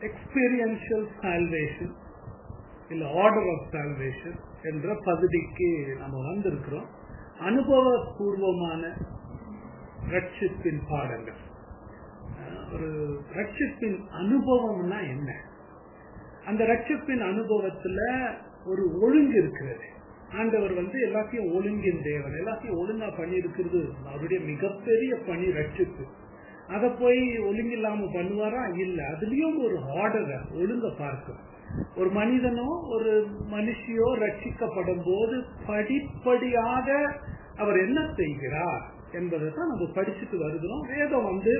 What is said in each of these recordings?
Experiential salvation இல்ல order of salvation என்ற பகுதிக்கு நம்ம வந்திருக்கிறோம் அனுபவபூர்வமான ரட்சிப்பின் பாடங்கள் அஹ் ஒரு ரட்சிப்பின் அனுபவம்னா என்ன அந்த ரட்சிப்பின் அனுபவத்துல ஒரு ஒழுங்கு இருக்கிறது ஆண்டவர் வந்து எல்லாத்தையும் ஒழுங்கின் தேவன் எல்லாத்தையும் ஒழுங்கா பண்ணி இருக்கிறது அவருடைய மிகப்பெரிய பணி ரட்சிப்பு அத போய் ஒழுங்கில்லாம பண்ணுவாரா இல்ல அதுலயும் ஒரு ஆர்டரை ஒழுங்க பார்க்கும் ஒரு மனிதனோ ஒரு மனுஷியோ ரட்சிக்கப்படும் போது படிப்படியாக அவர் என்ன செய்கிறார் என்பதை தான் நம்ம படிச்சுட்டு வருகிறோம் வேதம் வந்து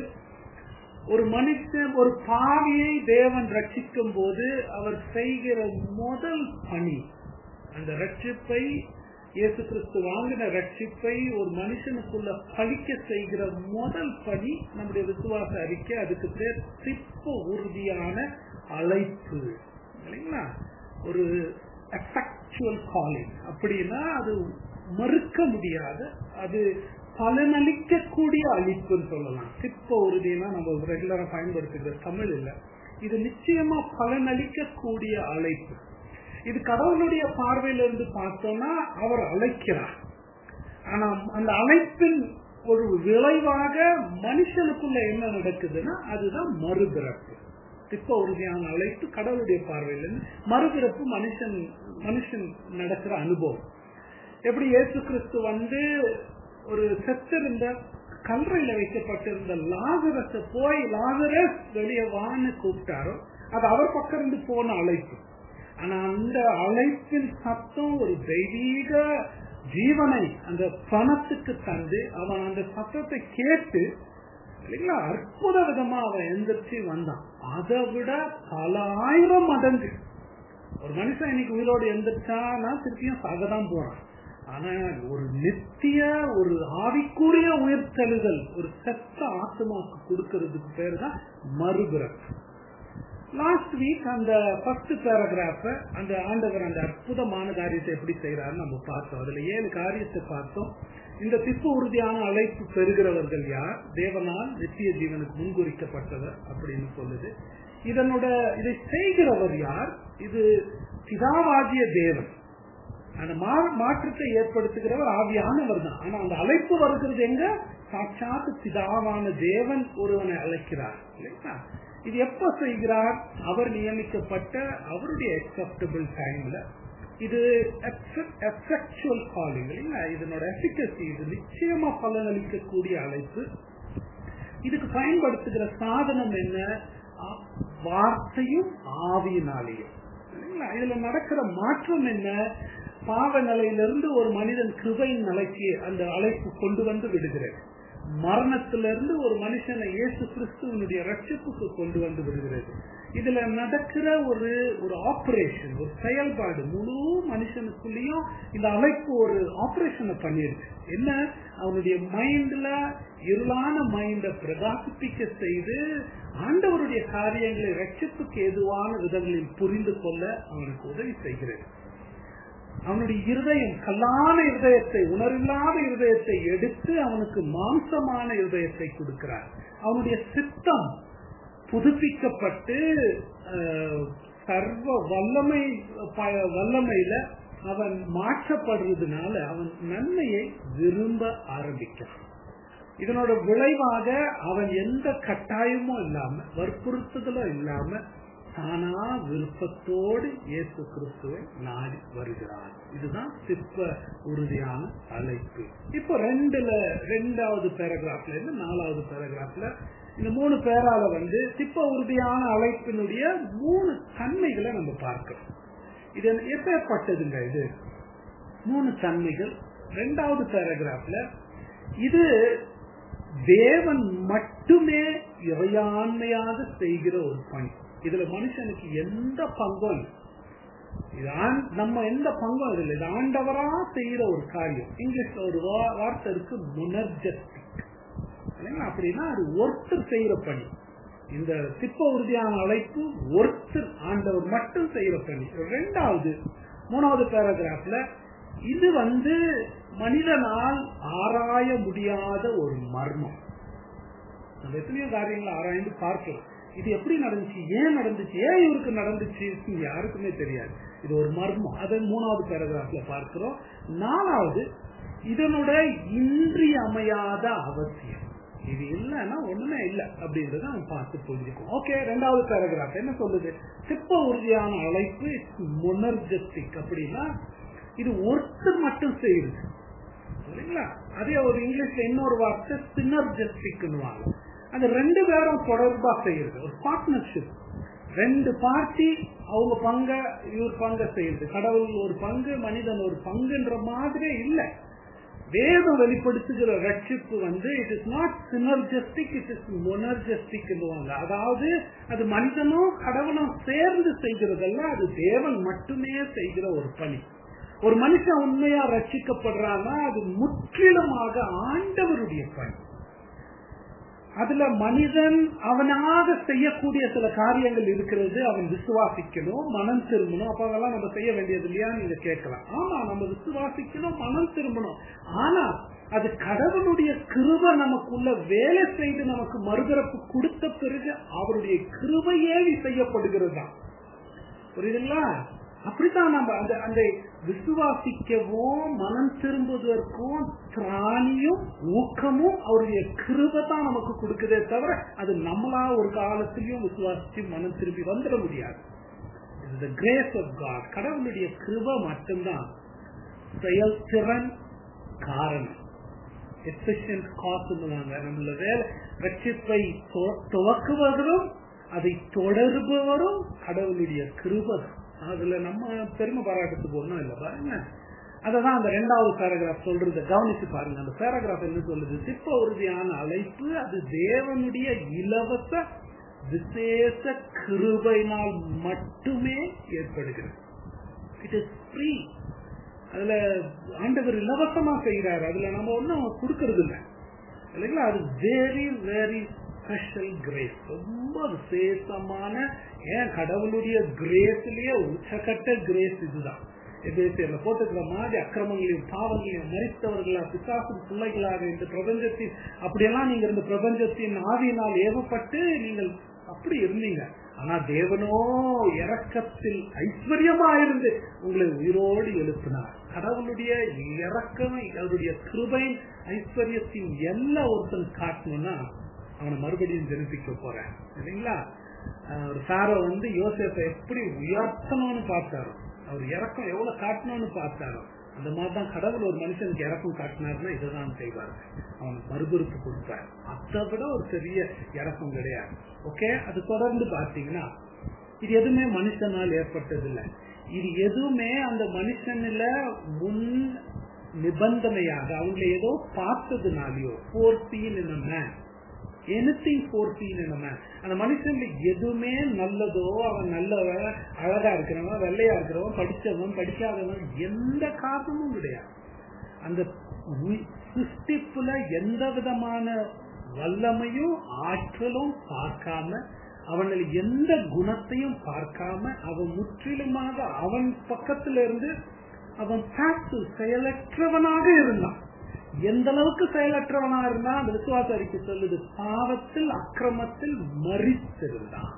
ஒரு மனுஷன் ஒரு பாவியை தேவன் ரட்சிக்கும் போது அவர் செய்கிற முதல் பணி அந்த ரட்சிப்பை இயேசு கிறிஸ்து வாங்கின ரட்சிப்பை ஒரு மனுஷனுக்குள்ள பழிக்க செய்கிற முதல் பணி நம்முடைய விசுவாச அறிக்கை அதுக்கு பேர் சிப்ப உறுதியான அழைப்பு இல்லைங்களா ஒரு எஃபெக்சுவல் காலிங் அப்படின்னா அது மறுக்க முடியாத அது பலனளிக்கக்கூடிய அழிப்புன்னு சொல்லலாம் சிப்ப உறுதினா நம்ம ரெகுலரா பயன்படுத்துகிற தமிழ் இல்ல இது நிச்சயமா பலனளிக்கக்கூடிய அழைப்பு இது கடவுளுடைய பார்வையிலிருந்து பார்த்தோம்னா அவர் அழைக்கிறார் ஆனா அந்த அழைப்பின் ஒரு விளைவாக மனுஷனுக்குள்ள என்ன நடக்குதுன்னா அதுதான் மறுபிறப்பு சிப்ப உறுதியான அழைப்பு கடவுளுடைய பார்வையிலிருந்து மறுபிறப்பு மனுஷன் மனுஷன் நடக்கிற அனுபவம் எப்படி இயேசு கிறிஸ்து வந்து ஒரு செத்திருந்த கல்லறையில வைக்கப்பட்டிருந்த லாசரஸ போய் லாசரஸ் வெளியே வான்னு கூப்பிட்டாரோ அது அவர் பக்கம் இருந்து போன அழைப்பு ஆனா அந்த அழைப்பின் சத்தம் ஒரு தெய்வீக ஜீவனை அந்த பணத்துக்கு தந்து அவன் அந்த சத்தத்தை கேட்டு இல்லைங்களா அற்புத விதமா அவன் எந்திரிச்சு வந்தான் அதை விட பல ஆயிரம் மடங்கு ஒரு மனுஷன் இன்னைக்கு உயிரோடு எந்திரிச்சானா திருப்பியும் சாகதான் போறான் ஆனா ஒரு நித்திய ஒரு ஆவிக்குரிய உயிர்த்தெழுதல் ஒரு செத்த ஆத்மாக்கு கொடுக்கறதுக்கு பேர் தான் மறுபிறப்பு லாஸ்ட் வீக் அந்த ஃபர்ஸ்ட் பேராகிராஃப அந்த ஆண்டவர் அந்த அற்புதமான காரியத்தை எப்படி செய்யறாரு நம்ம பார்த்தோம் அதுல ஏழு காரியத்தை பார்த்தோம் இந்த திப்பு உறுதியான அழைப்பு பெறுகிறவர்கள் யார் தேவனால் நித்திய ஜீவனுக்கு முன்குறிக்கப்பட்டவர் அப்படின்னு சொல்லுது இதனோட இதை செய்கிறவர் யார் இது பிதாவாகிய தேவன் அந்த மாற்றத்தை ஏற்படுத்துகிறவர் ஆவியானவர் தான் ஆனா அந்த அழைப்பு வருகிறது எங்க சாட்சாத்து பிதாவான தேவன் ஒருவனை அழைக்கிறார் இல்லைங்களா இது எப்ப செய்கிறார் அவர் நியமிக்கப்பட்ட அவருடைய அக்செப்டபிள் டைம்ல இது எஃபெக்சுவல் காலிங் இல்லைங்களா இதனோட எஃபிகசி இது நிச்சயமா பலனளிக்கக்கூடிய அழைப்பு இதுக்கு பயன்படுத்துகிற சாதனம் என்ன வார்த்தையும் ஆவியினாலேயும் இதுல நடக்கிற மாற்றம் என்ன பாவ நிலையிலிருந்து ஒரு மனிதன் கிருபையின் நிலைக்கு அந்த அழைப்பு கொண்டு வந்து விடுகிறது மரணத்திலிருந்து ஒரு மனுஷனை இயேசு கிறிஸ்துவனுடைய ரட்சிப்புக்கு கொண்டு வந்து விடுகிறது இதுல நடக்கிற ஒரு ஒரு ஆபரேஷன் ஒரு செயல்பாடு முழு மனுஷனுக்குள்ளேயும் இந்த அழைப்பு ஒரு ஆபரேஷனை பண்ணிருக்கு என்ன அவனுடைய மைண்ட்ல இருளான மைண்ட பிரகாசிப்பிக்க செய்து ஆண்டவருடைய காரியங்களை ரட்சிப்புக்கு எதுவான விதங்களில் புரிந்து கொள்ள அவனுக்கு உதவி செய்கிறது அவனுடைய இருதயம் கல்லான இருதயத்தை உணரில்லாத இருதயத்தை எடுத்து அவனுக்கு மாம்சமான இருதயத்தை கொடுக்கிறார் அவனுடைய சித்தம் புதுப்பிக்கப்பட்டு சர்வ வல்லமை வல்லமையில அவன் மாற்றப்படுறதுனால அவன் நன்மையை விரும்ப ஆரம்பிக்கிறான் இதனோட விளைவாக அவன் எந்த கட்டாயமும் இல்லாம வற்புறுத்துதலும் இல்லாம தானா விருப்பத்தோடு இயேசு கிறிஸ்துவை நாடி வருகிறான் இதுதான் சிற்ப உறுதியான அழைப்பு இப்போ ரெண்டுல ரெண்டாவது பேராகிராஃப்ல இருந்து நாலாவது பேராகிராஃப்ல இந்த மூணு பேரால வந்து சிப்ப உறுதியான அழைப்பினுடைய மூணு தன்மைகளை நம்ம பார்க்கிறோம் இது எப்பேற்பட்டதுங்க இது மூணு தன்மைகள் ரெண்டாவது பேராகிராஃப்ல இது தேவன் மட்டுமே இறையாண்மையாக செய்கிற ஒரு பணி இதுல மனுஷனுக்கு எந்த பங்கும் இது நம்ம எந்த பங்கும் இதுல இது ஆண்டவரா செய்யற ஒரு காரியம் இங்கிலீஷ்ல ஒரு வார்த்தை இருக்கு முனர்ஜஸ்டிக் அப்படின்னா அது ஒருத்தர் செய்யற பணி இந்த சிப்ப உறுதியான அழைப்பு ஒருத்தர் ஆண்டவர் மட்டும் செய்யற பணி ரெண்டாவது மூணாவது பேராகிராஃப்ல இது வந்து மனிதனால் ஆராய முடியாத ஒரு மர்மம் நம்ம எத்தனையோ காரியங்களை ஆராய்ந்து பார்க்கலாம் இது எப்படி நடந்துச்சு ஏன் நடந்துச்சு ஏன் இவருக்கு நடந்துச்சு யாருக்குமே தெரியாது இது ஒரு மர்மம் அதை மூணாவது பேராகிராஃப்ல பார்க்கிறோம் நாலாவது இதனுடைய இன்றியமையாத அவசியம் இது இல்லைன்னா ஒண்ணுமே இல்லை அப்படின்றத நம்ம பார்த்து புரிஞ்சுக்கணும் ஓகே ரெண்டாவது பேராகிராஃப் என்ன சொல்லுது சிப்ப உறுதியான அழைப்பு மொனர்ஜெஸ்டிக் அப்படின்னா இது ஒருத்தர் மட்டும் செய்யுது சரிங்களா அதே ஒரு இங்கிலீஷ்ல இன்னொரு வார்த்தை சினர்ஜெஸ்டிக்னுவாங்க அது ரெண்டு பேரும் தொடர்பா செய்யுது ஒரு பார்ட்னர்ஷிப் ரெண்டு பார்ட்டி அவங்க பங்க இவர் பங்க செய்யுது கடவுள் ஒரு பங்கு மனிதன் ஒரு பங்குன்ற மாதிரி இல்லை வேதம் வெளிப்படுத்துகிற ரட்சிப்பு வந்து it is not synergistic it is monergistic அதாவது அது மனிதனும் கடவுளும் சேர்ந்து செய்கிறதல்ல அது தேவன் மட்டுமே செய்கிற ஒரு பணி ஒரு மனுஷன் உண்மையா ரட்சிக்கப்படுறான்னா அது முற்றிலுமாக ஆண்டவருடைய பணி அதுல மனிதன் அவனாக செய்யக்கூடிய சில காரியங்கள் இருக்கிறது அவன் விசுவாசிக்கணும் மனம் திரும்பணும் அப்ப அதெல்லாம் நம்ம செய்ய வேண்டியது இல்லையா நீங்க கேட்கலாம் ஆமா நம்ம விசுவாசிக்கணும் மனம் திரும்பணும் ஆனா அது கடவுளுடைய கிருப நமக்குள்ள வேலை செய்து நமக்கு மறுதரப்பு கொடுத்த பிறகு அவருடைய கிருபையே செய்யப்படுகிறது தான் புரியுதுங்களா அப்படித்தான் நம்ம அந்த அந்த விசுவாசிக்கவும் மனம் திரும்புவதற்கும் திராணியும் ஊக்கமும் அவருடைய கிருபை தான் நமக்கு கொடுக்குதே தவிர அது நம்மளா ஒரு காலத்திலையும் விசுவாசிச்சு மனம் திரும்பி வந்துட முடியாது த கிரேஸ் ஆஃப் காட் கடவுளுடைய கிருபை மட்டும்தான் செயல்திறன் காரணம் எஃபிஷியன்ட் காசு நம்மள வேலை ரட்சிப்பை துவக்குவதும் அதை தொடர்பவரும் கடவுளுடைய கிருபை அதுல நம்ம பெருமை பாராட்டத்துக்கு ஒண்ணும் இல்லை பாருங்க அததான் அந்த ரெண்டாவது பேராகிராஃப் சொல்றது கவனிச்சு பாருங்க அந்த பேராகிராஃப் என்ன சொல்லுது சிப்ப உறுதியான அழைப்பு அது தேவனுடைய இலவச விசேஷ கிருபையினால் மட்டுமே ஏற்படுகிறது இட் இஸ் ஃப்ரீ அதுல ஆண்டவர் இலவசமா செய்யறாரு அதுல நம்ம ஒன்னும் கொடுக்கறது இல்லை இல்லைங்களா அது வெரி வெரி ஸ்பெஷல் கிரேஸ் ரொம்ப விசேஷமான ஏன் கடவுளுடைய கிரேஸ்லயே உச்சக்கட்ட கிரேஸ் இதுதான் எபேசியர்ல போட்டுக்கிற மாதிரி அக்கிரமங்களையும் பாவங்களையும் மறித்தவர்களா பிசாசு பிள்ளைகளாக இந்த பிரபஞ்சத்தின் அப்படியெல்லாம் நீங்க இந்த பிரபஞ்சத்தின் ஆவியினால் ஏவப்பட்டு நீங்கள் அப்படி இருந்தீங்க ஆனா தேவனோ இறக்கத்தில் ஐஸ்வர்யமா இருந்து உங்களை உயிரோடு எழுப்பினார் கடவுளுடைய இறக்கம் அவருடைய கிருபை ஐஸ்வர்யத்தின் எல்லா ஒருத்தன் காட்டணும்னா அவனை மறுபடியும் ஜெனிப்பிக்க போறேன் இல்லைங்களா ஒரு சாரோ வந்து யோசேப்பை எப்படி உயர்த்தணும்னு பார்த்தாரோ அவர் இறக்கம் எவ்வளவு காட்டணும்னு பார்த்தாரோ அந்த மாதிரிதான் கடவுள் ஒரு மனுஷனுக்கு இறக்கம் காட்டினார்னா இதைதான் செய்வார் அவனுக்கு மறுபுறுப்பு கொடுப்பார் அதை விட ஒரு பெரிய இறக்கம் கிடையாது ஓகே அது தொடர்ந்து பார்த்தீங்கன்னா இது எதுவுமே மனுஷனால் ஏற்பட்டது இல்லை இது எதுவுமே அந்த மனுஷன்ல முன் நிபந்தனையாக அவங்களை ஏதோ பார்த்ததுனாலயோ போர்த்தீன் என்ன எனிதிங் போர்த்தீன் என்ன அந்த மனுஷன் எதுவுமே நல்லதோ அவன் நல்லவன் அழகா இருக்கிறவன் வெள்ளையா இருக்கிறவன் படிச்சவன் படிக்காதவன் எந்த காரணமும் கிடையாது அந்த சிருஷ்டிப்புல எந்த விதமான வல்லமையும் ஆற்றலும் பார்க்காம அவனில் எந்த குணத்தையும் பார்க்காம அவன் முற்றிலுமாக அவன் பக்கத்துல இருந்து அவன் செயலற்றவனாக இருந்தான் எந்த அளவுக்கு செயலற்றவனா இருந்தா அந்த விசுவாச அறிக்கை சொல்லுது பாவத்தில் அக்கிரமத்தில் மறித்திருந்தான்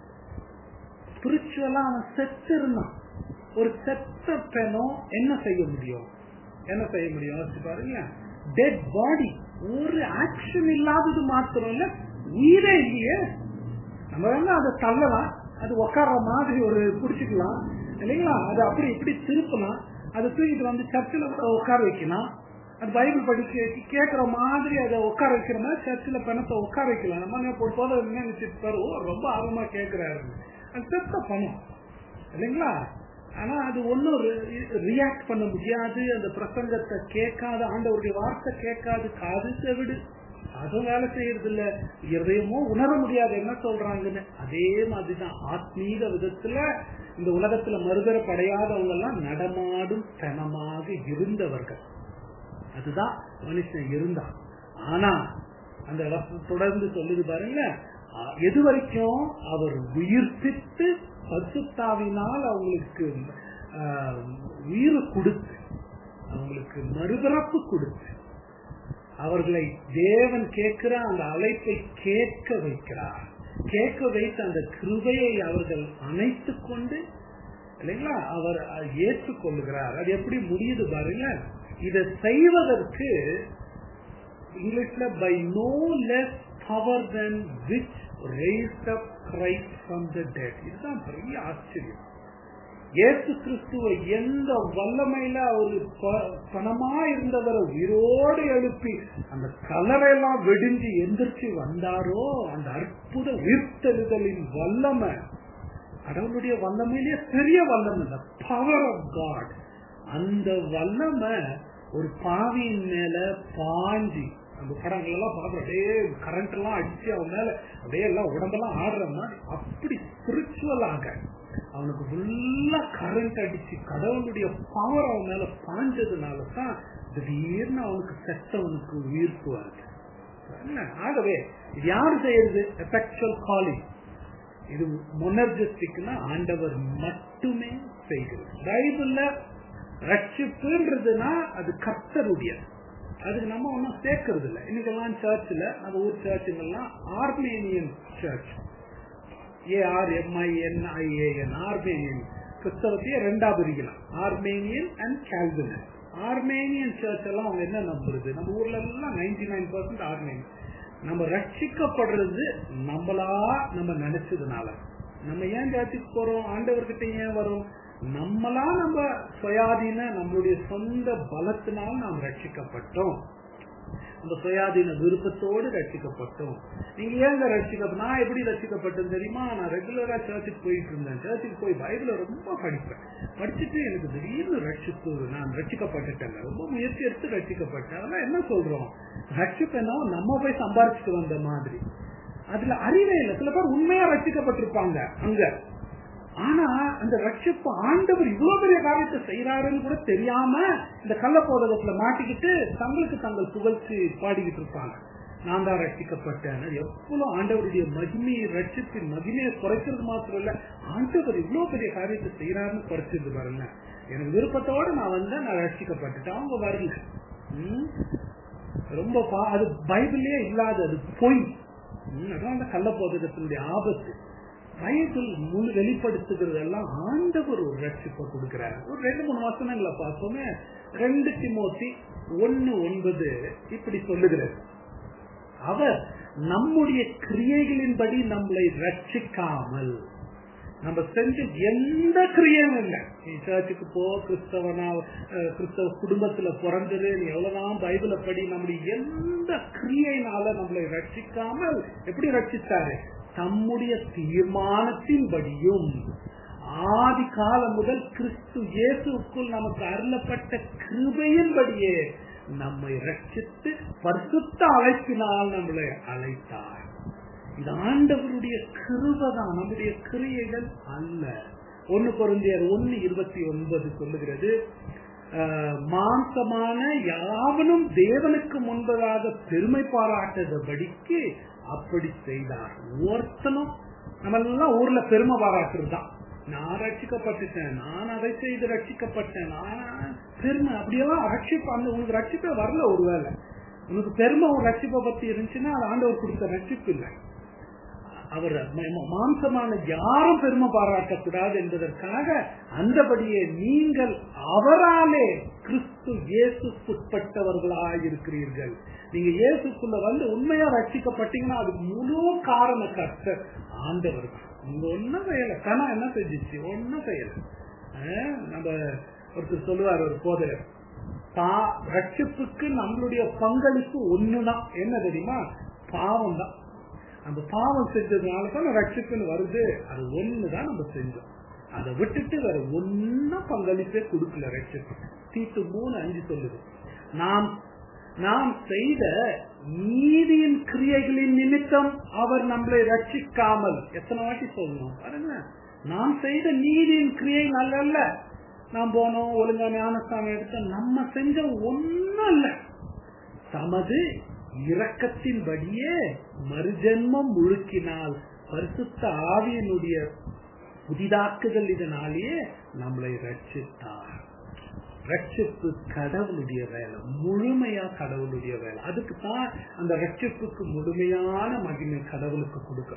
ஸ்பிரிச்சுவலா அவன் செத்து இருந்தான் ஒரு செத்த பெணோ என்ன செய்ய முடியும் என்ன செய்ய முடியும் பாருங்க டெட் பாடி ஒரு ஆக்ஷன் இல்லாதது மாத்திரம் இல்ல உயிரே இல்லையே நம்ம வேணா அதை தள்ளலாம் அது உக்கார மாதிரி ஒரு புடிச்சுக்கலாம் இல்லைங்களா அது அப்படி இப்படி திருப்பலாம் அதை தூக்கிட்டு வந்து சர்ச்சில் உட்கார வைக்கலாம் அது பைபிள் படிக்க கேட்கிற மாதிரி அதை உட்கார வைக்கிற மாதிரி சர்ச்சில் பணத்தை உட்கார வைக்கலாம் நம்ம போது நினைச்சிட்டு ரொம்ப ஆர்வமா கேட்கிறாரு அது செத்த பணம் இல்லைங்களா ஆனா அது ஒன்னும் ரியாக்ட் பண்ண முடியாது அந்த பிரசங்கத்தை கேட்காத ஆண்டவருடைய வார்த்தை கேட்காது காது செவிடு அதுவும் வேலை செய்யறது இல்ல எதையுமோ உணர முடியாது என்ன சொல்றாங்கன்னு அதே மாதிரிதான் ஆத்மீக விதத்துல இந்த உலகத்துல மறுதரப்படையாதவங்க எல்லாம் நடமாடும் தனமாக இருந்தவர்கள் அதுதான் மனுஷன் இருந்தான் ஆனா அந்த தொடர்ந்து சொல்லுது பாருங்க எது வரைக்கும் அவர் உயிர்ப்பித்து பசுத்தாவினால் அவங்களுக்கு உயிர் கொடுத்து அவங்களுக்கு மறுபிறப்பு கொடுத்து அவர்களை தேவன் கேட்கிற அந்த அழைப்பை கேட்க வைக்கிறார் கேட்க வைத்த அந்த கிருபையை அவர்கள் அணைத்து கொண்டு இல்லைங்களா அவர் ஏற்றுக்கொள்ளுகிறார் அது எப்படி முடியுது பாருங்க இதை செய்வதற்கு இங்கிலீஷ்ல by no less power than which raise up Christ from the dead இதுதான் பெரிய ஆச்சரியம் இயேசு கிறிஸ்துவ எந்த வல்லமையில அவரு பணமா இருந்தவரை உயிரோடு எழுப்பி அந்த கலரையெல்லாம் வெடிஞ்சு எந்திரிச்சு வந்தாரோ அந்த அற்புத உயிர்த்தெழுதலின் வல்லமை கடவுளுடைய வல்லமையிலேயே பெரிய வல்லமை இந்த பவர் ஆஃப் காட் அந்த வல்லமை ஒரு பாவியின் மேல பாஞ்சி அந்த படங்கள் எல்லாம் பாக்குறோம் அப்படியே கரண்ட் எல்லாம் அடிச்சு அவன் மேல அப்படியே எல்லாம் உடம்பெல்லாம் ஆடுற மாதிரி அப்படி ஸ்பிரிச்சுவலாக அவனுக்கு ஃபுல்லா கரண்ட் அடிச்சு கடவுளுடைய பவர் அவன் மேல பாஞ்சதுனால தான் திடீர்னு அவனுக்கு செத்தவனுக்கு உயிர்ப்பு வருது ஆகவே இது யாரு செய்யறது எஃபெக்சுவல் காலிங் இது மொனர்ஜிஸ்டிக்னா ஆண்டவர் மட்டுமே செய்கிறது பைபிள்ல ரட்சிப்புன்றதுன்னா அது கர்த்தருடைய அதுக்கு நம்ம ஒன்றும் சேர்க்கறது இல்லை இன்னைக்கெல்லாம் சர்ச்சில் நம்ம ஊர் சர்ச்சுங்கெல்லாம் Arminian church A R M I N I A N Arminian கிறிஸ்தவத்தையே ரெண்டா பிரிக்கலாம் Arminian and Calvinian Arminian church எல்லாம் அவங்க என்ன நம்புறது நம்ம ஊர்ல எல்லாம் நைன்டி நைன் பர்சன்ட் ஆர்மேனியன் நம்ம ரட்சிக்கப்படுறது நம்மளா நம்ம நினைச்சதுனால நம்ம ஏன் ஜாதிக்கு போறோம் ஆண்டவர்கிட்ட ஏன் வரும் நம்மளா நம்ம சுயாதீன நம்மளுடைய சொந்த பலத்தினால் நாம் ரட்சிக்கப்பட்டோம் அந்த சுயாதீன விருப்பத்தோடு ரட்சிக்கப்பட்டோம் நீங்க ஏங்க ரட்சிக்க நான் எப்படி ரட்சிக்கப்பட்டேன் தெரியுமா நான் ரெகுலரா சர்ச்சுக்கு போயிட்டு இருந்தேன் சர்ச்சுக்கு போய் பைபிள ரொம்ப படிப்பேன் படிச்சுட்டு எனக்கு திடீர்னு ரட்சிப்பு நான் ரட்சிக்கப்பட்டுட்டேங்க ரொம்ப முயற்சி எடுத்து ரட்சிக்கப்பட்டேன் அதெல்லாம் என்ன சொல்றோம் ரட்சிப்புனா நம்ம போய் சம்பாரிச்சுட்டு வந்த மாதிரி அதுல அறிவே இல்லை சில பேர் உண்மையா ரட்சிக்கப்பட்டிருப்பாங்க அங்க ஆனா அந்த ரட்சிப்பு ஆண்டவர் இவ்வளவு பெரிய காரியத்தை செய்யறாருன்னு கூட தெரியாம இந்த கள்ள போதகத்துல மாட்டிக்கிட்டு தங்களுக்கு தங்கள் புகழ்ச்சி பாடிக்கிட்டு இருப்பாங்க நான் தான் ரட்சிக்கப்பட்டேன் எவ்வளவு ஆண்டவருடைய மகிமையை ரட்சிப்பின் மகிமையை குறைக்கிறது மாத்திரம் இல்ல ஆண்டவர் இவ்வளவு பெரிய காரியத்தை செய்யறாருன்னு குறைச்சிருந்து பாருங்க எனக்கு விருப்பத்தோட நான் வந்தேன் நான் ரட்சிக்கப்பட்டுட்டேன் அவங்க வரல ரொம்ப அது பைபிளே இல்லாத அது பொய் அதான் அந்த கள்ள போதகத்தினுடைய ஆபத்து பைபிள் முழு வெளிப்படுத்துகிறது எல்லாம் ஆண்டவர் ஒரு ரட்சிப்பை கொடுக்கிறார் ஒரு ரெண்டு மூணு வசனங்களை பார்த்தோமே ரெண்டு திமோத்தி ஒன்னு ஒன்பது இப்படி சொல்லுகிறது அவர் நம்முடைய கிரியைகளின்படி நம்மளை ரட்சிக்காமல் நம்ம செஞ்ச எந்த கிரியையும் இல்லை நீ சர்ச்சுக்கு போ கிறிஸ்தவனா கிறிஸ்தவ குடும்பத்துல பிறந்தது நீ எவ்வளவுதான் பைபிளை படி நம்முடைய எந்த கிரியைனால நம்மளை ரட்சிக்காமல் எப்படி ரட்சித்தாரு தம்முடைய தீர்மானத்தின்படியும் ஆதி காலம் முதல் கிறிஸ்து இயேசுக்குள் நமக்கு அருளப்பட்ட கிருபையின்படியே நம்மை ரட்சித்து பரிசுத்த அழைப்பினால் நம்மளை அழைத்தார் இது ஆண்டவருடைய கிருபதான் நம்முடைய கிரியைகள் அல்ல ஒன்னு குறைந்தியர் ஒன்னு இருபத்தி ஒன்பது சொல்லுகிறது மாம்சமான யாவனும் தேவனுக்கு முன்பதாக பெருமை பாராட்டுதபடிக்கு அப்படி செய்தார் ஒருத்தனும் நம்ம எல்லாம் ஊர்ல பெருமை பாராட்டுறது தான் நான் ரட்சிக்கப்பட்டுட்டேன் நான் அதை செய்து ரட்சிக்கப்பட்டேன் நான் பெருமை அப்படியெல்லாம் ரட்சிப்பு அந்த உனக்கு ரட்சிப்பே வரல ஒருவேளை உனக்கு பெருமை ஒரு ரட்சிப்பை பத்தி இருந்துச்சுன்னா அது ஆண்டவர் கொடுத்த ரட்சிப்பு இல்லை அவர் மாம்சமான யாரும் பெருமை பாராட்டக்கூடாது என்பதற்காக அந்தபடியே நீங்கள் அவராலே கிறிஸ்து இயேசுக்குட்பட்டவர்களாயிருக்கிறீர்கள் நீங்க இயேசுக்குள்ள வந்து உண்மையா ரட்சிக்கப்பட்டீங்கன்னா அதுக்கு முழு காரண கர்த்தர் ஆண்டவர் தான் நீங்க ஒன்னும் செய்யல கனா என்ன செஞ்சிச்சு ஒன்னும் செய்யல நம்ம ஒருத்தர் சொல்லுவார் ஒரு போதகர் பா ரட்சிப்புக்கு நம்மளுடைய பங்களிப்பு ஒண்ணுதான் என்ன தெரியுமா பாவம் தான் அந்த பாவம் செஞ்சதுனால தான் ரட்சிப்புன்னு வருது அது ஒண்ணுதான் நம்ம செஞ்சோம் அதை விட்டுட்டு வேற ஒன்னும் பங்களிப்பே கொடுக்கல ரட்சிப்பு தீட்டு மூணு அஞ்சு சொல்லுது நாம் நாம் செய்த நீதியின் கிரியைகளின் நிமித்தம் அவர் நம்மளை ரட்சிக்காமல் எத்தனை வாட்டி சொல்லணும் பாருங்க நாம் செய்த நீதியின் கிரியை நல்ல நாம் போனோம் ஒழுங்கா ஞானஸ்தானம் எடுத்தோம் நம்ம செஞ்ச ஒன்னும் இல்ல தமது இரக்கத்தின்படியே மறுஜென்மம் முழுக்கினால் பரிசுத்த ஆவியனுடைய புதிதாக்குதல் இதனாலேயே நம்மளை ரட்சித்தார் ரட்சிப்பு கடவுளுடைய வேலை முழுமையா கடவுளுடைய வேலை அதுக்கு தான் அந்த ரட்சிப்புக்கு முழுமையான மகிமை கடவுளுக்கு கொடுக்கணும்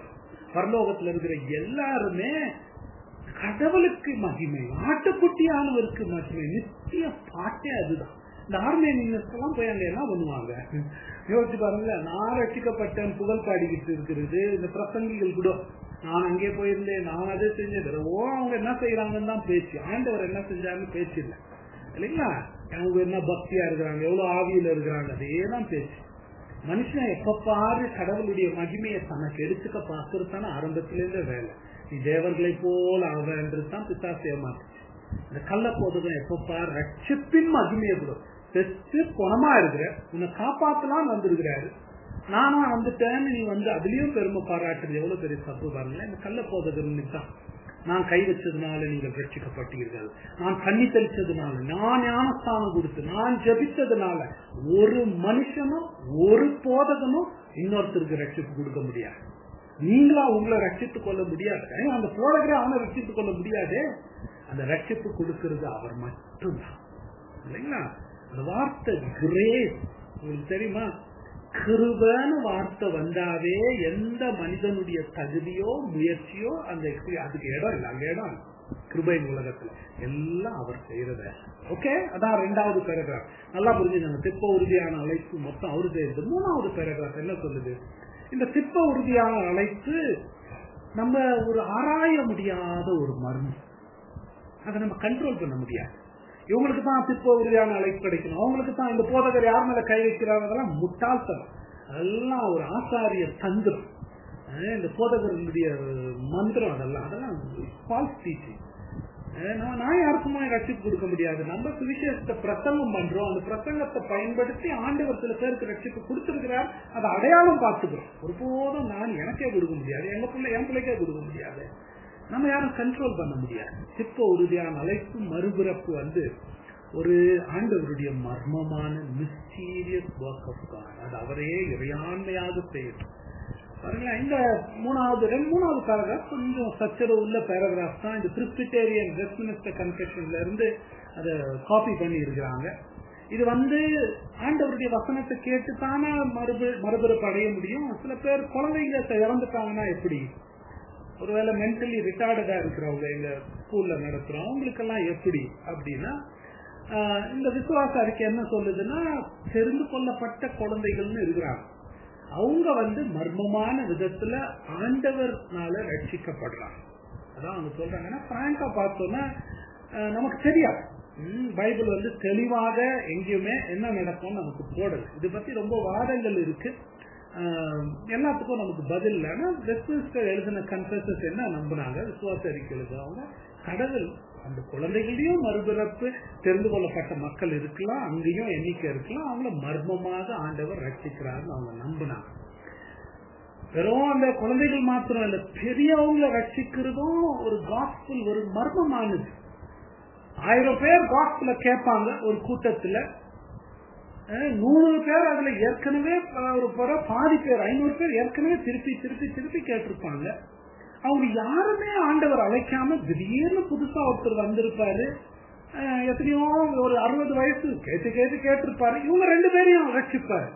பரலோகத்துல இருக்கிற எல்லாருமே கடவுளுக்கு மகிமை ஆட்டுக்குட்டியானவருக்கு மகிமை நித்திய பாட்டே அதுதான் இந்த ஆர்மேனியன்ஸ் எல்லாம் போய் அங்க என்ன பண்ணுவாங்க யோசிச்சு பாருங்க நான் ரசிக்கப்பட்டேன் புகழ் பாடிக்கிட்டு இருக்கிறது இந்த பிரசங்கிகள் கூட நான் அங்கே போயிருந்தேன் நான் அதை செஞ்சது ஓ அவங்க என்ன செய்யறாங்கன்னு தான் பேச்சு ஆண்டவர் என்ன செஞ்சாருன்னு பேச்சு இல்லை இல்லைங்களா அவங்க என்ன பக்தியா இருக்கிறாங்க எவ்வளவு ஆவியில இருக்கிறாங்க அதே தான் பேச்சு மனுஷன் எப்ப பாரு கடவுளுடைய மகிமையை தனக்கு எடுத்துக்க பாக்குறது தானே ஆரம்பத்திலேருந்தே வேலை நீ தேவர்களை போல அவன்றது தான் பிசாசு ஏமாத்துச்சு இந்த கள்ள போதும் எப்ப பாரு ரட்சிப்பின் மகிமையை கூட பெற்று குணமா இருக்கிற உன்னை காப்பாத்தலாம் வந்திருக்கிறாரு நானும் வந்துட்டேன்னு நீ வந்து அதுலயும் பெருமை பாராட்டுறது எவ்வளவு பெரிய தப்பு பாருங்களேன் இந்த கள்ள போதகர் தான் நான் கை வச்சதுனால நீங்கள் ரட்சிக்கப்பட்டீர்கள் நான் தண்ணி தெளிச்சதுனால நான் ஞானஸ்தானம் கொடுத்து நான் ஜபித்ததுனால ஒரு மனுஷனும் ஒரு போதகனும் இன்னொருத்தருக்கு ரட்சிப்பு கொடுக்க முடியாது நீங்களா உங்களை ரட்சித்துக் கொள்ள முடியாது ஏன்னா அந்த போதகரை அவனை ரட்சித்துக் கொள்ள முடியாது அந்த ரட்சிப்பு கொடுக்கிறது அவர் மட்டும்தான் இல்லைங்களா அந்த வார்த்தை கிரேஸ் உங்களுக்கு தெரியுமா கிருபன்னு வார்த்தை வந்தாவே எந்த மனிதனுடைய தகுதியோ முயற்சியோ அந்த அதுக்கு இடம் இல்லை அங்க இடம் கிருபை உலகத்துல எல்லாம் அவர் செய்யறத ஓகே அதான் ரெண்டாவது பேராகிராஃப் நல்லா புரிஞ்சுங்க திப்ப உறுதியான அழைப்பு மொத்தம் அவரு செய்யறது மூணாவது பேராகிராஃப் என்ன சொல்லுது இந்த திப்ப உறுதியான அழைப்பு நம்ம ஒரு ஆராய முடியாத ஒரு மர்மம் அதை நம்ம கண்ட்ரோல் பண்ண முடியாது இவங்களுக்கு தான் திப்ப உறுதியான அழைப்பு கிடைக்கணும் அவங்களுக்கு தான் இந்த போதகர் யார் மேல கை வைக்கிறாங்க அதெல்லாம் முட்டாள்தனம் அதெல்லாம் ஒரு ஆசாரிய தந்திரம் இந்த போதகர்களுடைய மந்திரம் அதெல்லாம் அதெல்லாம் ஃபால்ஸ் டீச்சிங் நான் யாருக்குமா ரட்சிப்பு கொடுக்க முடியாது நம்ம சுவிசேஷத்தை பிரசங்கம் பண்றோம் அந்த பிரசங்கத்தை பயன்படுத்தி ஆண்டவர் சில பேருக்கு ரட்சிப்பு கொடுத்திருக்கிறார் அதை அடையாளம் பார்த்துக்கிறோம் ஒருபோதும் நான் எனக்கே கொடுக்க முடியாது எங்க பிள்ளை என் பிள்ளைக்கே கொடுக்க முடியாது நம்ம யாரும் கண்ட்ரோல் பண்ண முடியாது சிப்ப உறுதியான அழைப்பு மறுபிறப்பு வந்து ஒரு ஆண்டவருடைய மர்மமான மிஸ்டீரியஸ் ஒர்க் ஆஃப் காட் அது அவரே இறையாண்மையாக செய்யணும் பாருங்களேன் இந்த மூணாவது ரெண்டு மூணாவது பேராகிராஃப் கொஞ்சம் சச்சரவு உள்ள பேராகிராஃப் தான் இந்த பிரிஸ்பிட்டேரியன் வெஸ்ட்மினிஸ்டர் கன்ஃபெஷன்ல இருந்து அதை காப்பி பண்ணி இருக்கிறாங்க இது வந்து ஆண்டவருடைய வசனத்தை கேட்டு தானே மறுபு மறுபிறப்பு அடைய முடியும் சில பேர் குழந்தைங்க இறந்துட்டாங்கன்னா எப்படி ஒருவேளை மென்டலி ரிட்டார்டடா இருக்கிறவங்க எங்க ஸ்கூல்ல நடத்துறோம் அவங்களுக்கெல்லாம் எப்படி அப்படின்னா இந்த விசுவாச அறிக்கை என்ன சொல்லுதுன்னா தெரிந்து கொள்ளப்பட்ட குழந்தைகள்னு இருக்கிறாங்க அவங்க வந்து மர்மமான விதத்துல ஆண்டவர்னால ரட்சிக்கப்படுறாங்க அதான் அவங்க சொல்றாங்கன்னா பிராங்கா பார்த்தோம்னா நமக்கு தெரியாது பைபிள் வந்து தெளிவாக எங்கேயுமே என்ன நடக்கும் நமக்கு போடல இது பத்தி ரொம்ப வாதங்கள் இருக்கு எல்லாத்துக்கும் நமக்கு பதில் இல்லைன்னா வெஸ்ட்மின்ஸ்டர் எழுதின கன்ஃபர்சஸ் என்ன நம்பினாங்க விசுவாச அறிக்கை எழுதுறவங்க கடவுள் அந்த குழந்தைகளையும் மறுபிறப்பு தெரிந்து கொள்ளப்பட்ட மக்கள் இருக்கலாம் அங்கேயும் எண்ணிக்கை இருக்கலாம் அவங்கள மர்மமாக ஆண்டவர் ரட்சிக்கிறாருன்னு அவங்க நம்பினாங்க வெறும் அந்த குழந்தைகள் மாத்திரம் இல்ல பெரியவங்களை ரட்சிக்கிறதும் ஒரு காஸ்பிள் ஒரு மர்மமானது ஆயிரம் பேர் காஸ்பிள கேட்பாங்க ஒரு கூட்டத்துல நூறு பேர் அதுல ஏற்கனவே ஒரு புற பாதி பேர் ஐநூறு பேர் ஏற்கனவே திருப்பி திருப்பி திருப்பி கேட்டிருப்பாங்க அவங்க யாருமே ஆண்டவர் அழைக்காம திடீர்னு புதுசா ஒருத்தர் வந்திருப்பாரு எத்தனையோ ஒரு அறுபது வயசு கேட்டு கேட்டு கேட்டிருப்பாரு இவங்க ரெண்டு பேரையும் ரட்சிப்பாரு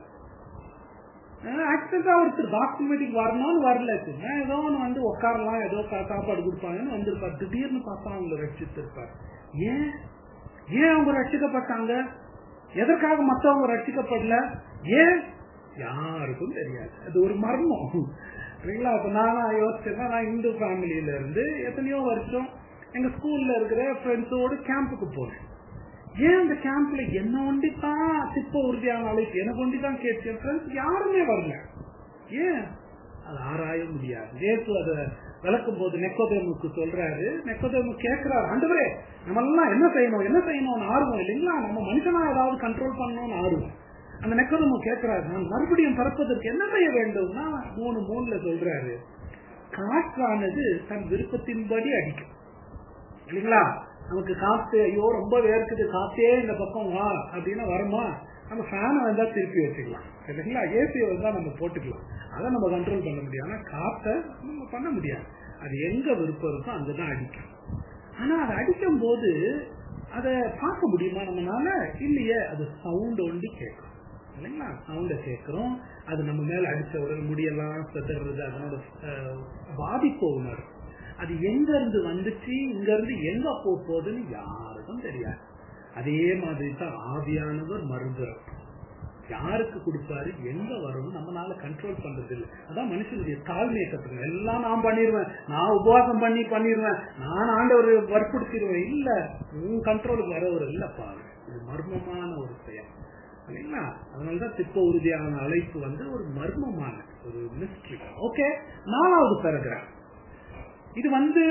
ஆக்சிடென்டா ஒருத்தர் டாக்டர் மீட்டிங் வரணும்னு வரல ஏதோ ஒன்று வந்து உட்காரலாம் ஏதோ சாப்பாடு கொடுப்பாங்கன்னு வந்திருப்பாரு திடீர்னு பார்த்தா அவங்களை ரட்சித்திருப்பாரு ஏன் ஏன் அவங்க ரட்சிக்கப்பட்டாங்க எதற்காக மற்றவங்க ரட்சிக்கப்படல ஏன் யாருக்கும் தெரியாது அது ஒரு மர்மம் சரிங்களா அப்ப நானா யோசிச்சேன்னா நான் இந்து ஃபேமிலியில இருந்து எத்தனையோ வருஷம் எங்க ஸ்கூல்ல இருக்கிற ஃப்ரெண்ட்ஸோடு கேம்புக்கு போனேன் ஏன் அந்த கேம்ப்ல என்ன ஒண்டி தான் சிப்ப உறுதியான அழைப்பு எனக்கு ஒண்டி தான் கேட்டேன் ஃப்ரெண்ட்ஸ் யாருமே வரல ஏன் அது ஆராய முடியாது நேற்று அதை விளக்கும் போது நெக்கோதேமுக்கு சொல்றாரு நெக்கோதேமு கேட்கிறாரு ஆண்டவரே நம்ம எல்லாம் என்ன செய்யணும் என்ன செய்யணும்னு ஆர்வம் இல்லைங்களா நம்ம மனுஷனா ஏதாவது கண்ட்ரோல் பண்ணணும்னு ஆர்வம் அந்த நெக்கோதேமு கேட்கிறாரு நான் மறுபடியும் பறப்பதற்கு என்ன செய்ய வேண்டும்னா மூணு மூணுல சொல்றாரு காற்றானது தன் விருப்பத்தின்படி அடிக்கும் இல்லைங்களா நமக்கு காத்து ஐயோ ரொம்ப வேர்க்குது காத்தே இந்த பக்கம் வா அப்படின்னு வருமா நம்ம ஃபேனை வந்தா திருப்பி வச்சுக்கலாம் இல்லைங்களா ஏசியை வந்தா நம்ம போட்டுக்கலாம் அதை நம்ம கண்ட்ரோல் பண்ண முடியும் ஆனா காத்தை நம்ம பண்ண முடியாது அது எங்க விருப்பம் இருக்கோ அங்கதான் அடிக்கும் ஆனா அதை அடிக்கும் போது அதை பார்க்க முடியுமா நம்மனால இல்லையே அது சவுண்ட் ஒண்டி கேட்கும் இல்லைங்களா சவுண்ட கேட்கிறோம் அது நம்ம மேல அடிச்ச உடனே முடியெல்லாம் செதறது அதனோட அஹ், பாதிப்பு உணரும் அது எங்க இருந்து வந்துச்சு இங்க இருந்து எங்க போக போகுதுன்னு யாருக்கும் தெரியாது அதே மாதிரி தான் ஆவியானவர் மருந்துறப்பு யாருக்கு கொடுப்பாரு எங்க வரும் நம்மளால கண்ட்ரோல் பண்றது இல்லை அதான் மனுஷனுடைய தாழ்மையை கத்துக்கணும் எல்லாம் நான் பண்ணிடுவேன் நான் உபவாசம் பண்ணி பண்ணிடுவேன் நான் ஆண்டவர் வற்புறுத்திடுவேன் இல்ல உன் கண்ட்ரோலுக்கு வரவர் இல்லப்பா இது மர்மமான ஒரு செயல் இல்லைங்களா அதனாலதான் திப்ப உறுதியான அழைப்பு வந்து ஒரு மர்மமான ஒரு மிஸ்ட்ரி ஓகே நாலாவது பேராகிராஃப் இது வந்து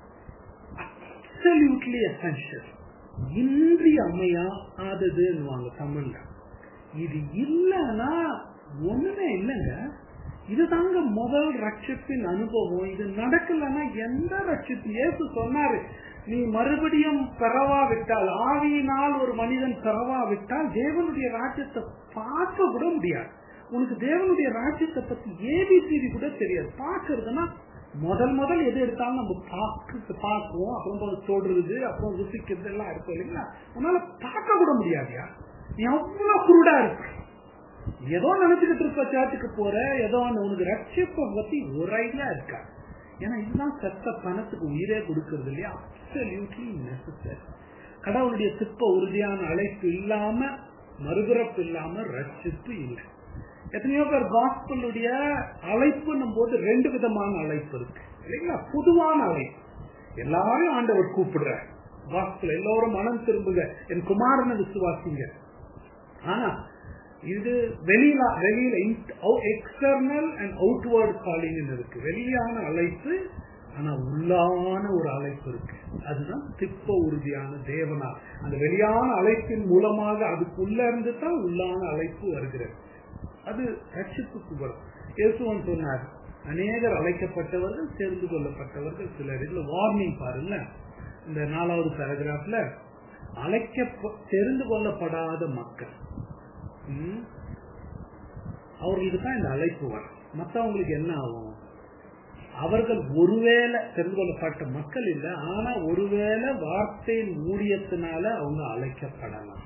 அப்சல்யூட்லி எசென்ஷியல் இன்றியமையா ஆததுன்னு தமிழ்ல இது இல்லைன்னா ஒண்ணுமே இல்லைங்க இதுதாங்க முதல் ரட்சிப்பின் அனுபவம் இது நடக்கலன்னா எந்த ரட்சிப்பு இயேசு சொன்னாரு நீ மறுபடியும் பெறவா விட்டால் ஆவியினால் ஒரு மனிதன் பெறவா விட்டால் தேவனுடைய ராஜ்யத்தை பார்க்க கூட முடியாது உனக்கு தேவனுடைய ராஜ்யத்தை பத்தி ஏபிசிடி கூட தெரியாது பார்க்கறதுன்னா முதல் முதல் எது எடுத்தாலும் நம்ம பார்க்க பார்க்குவோம் அப்புறம் தொடுறது அப்புறம் ருசிக்கிறது எல்லாம் இருக்கும் இல்லைங்களா உன்னால பார்க்க கூட முடியாதியா நீ அவ்வளவு குருடா இருக்க ஏதோ நினைச்சுக்கிட்டு இருக்க சேர்த்துக்கு போற ஏதோ உனக்கு ரட்சிப்பை பத்தி உரையா இருக்கா ஏன்னா இதுதான் செத்த பணத்துக்கு உயிரே கொடுக்கறது இல்லையா அப்சல்யூட்லி நெசசரி கடவுளுடைய சிப்ப உறுதியான அழைப்பு இல்லாம மறுபிறப்பு இல்லாம ரட்சிப்பு இல்லை எத்தனையோ பேர் காஸ்பலுடைய அழைப்புன்னும் போது ரெண்டு விதமான அழைப்பு இருக்கு இல்லைங்களா பொதுவான அழைப்பு எல்லாரையும் ஆண்டவர் கூப்பிடுற காஸ்பல் எல்லோரும் மனம் திரும்புங்க என் குமாரனை விசுவாசிங்க ஆனா இது வெளியில வெளியில எக்ஸ்டர்னல் அண்ட் அவுட்வர்ட் காலிங் இருக்கு வெளியான அழைப்பு ஆனா உள்ளான ஒரு அழைப்பு இருக்கு அதுதான் திப்ப உறுதியான தேவனா அந்த வெளியான அழைப்பின் மூலமாக அதுக்குள்ள இருந்து தான் உள்ளான அழைப்பு வருகிறது அது ரட்சிப்புக்கு வரும் இயேசுவன் சொன்னார் அநேகர் அழைக்கப்பட்டவர்கள் தெரிந்து கொள்ளப்பட்டவர்கள் சிலர் இதுல வார்னிங் பாருங்க இந்த நாலாவது பேராகிராஃப்ல அழைக்க தெரிந்து கொள்ளப்படாத மக்கள் ம், அவர்களுக்கு தான் இந்த அழைப்பு வரும் மற்றவங்களுக்கு என்ன ஆகும் அவர்கள் ஒருவேளை தெரிந்து கொள்ளப்பட்ட மக்கள் இல்லை ஆனா ஒருவேளை வார்த்தையின் ஊழியத்தினால அவங்க அழைக்கப்படலாம்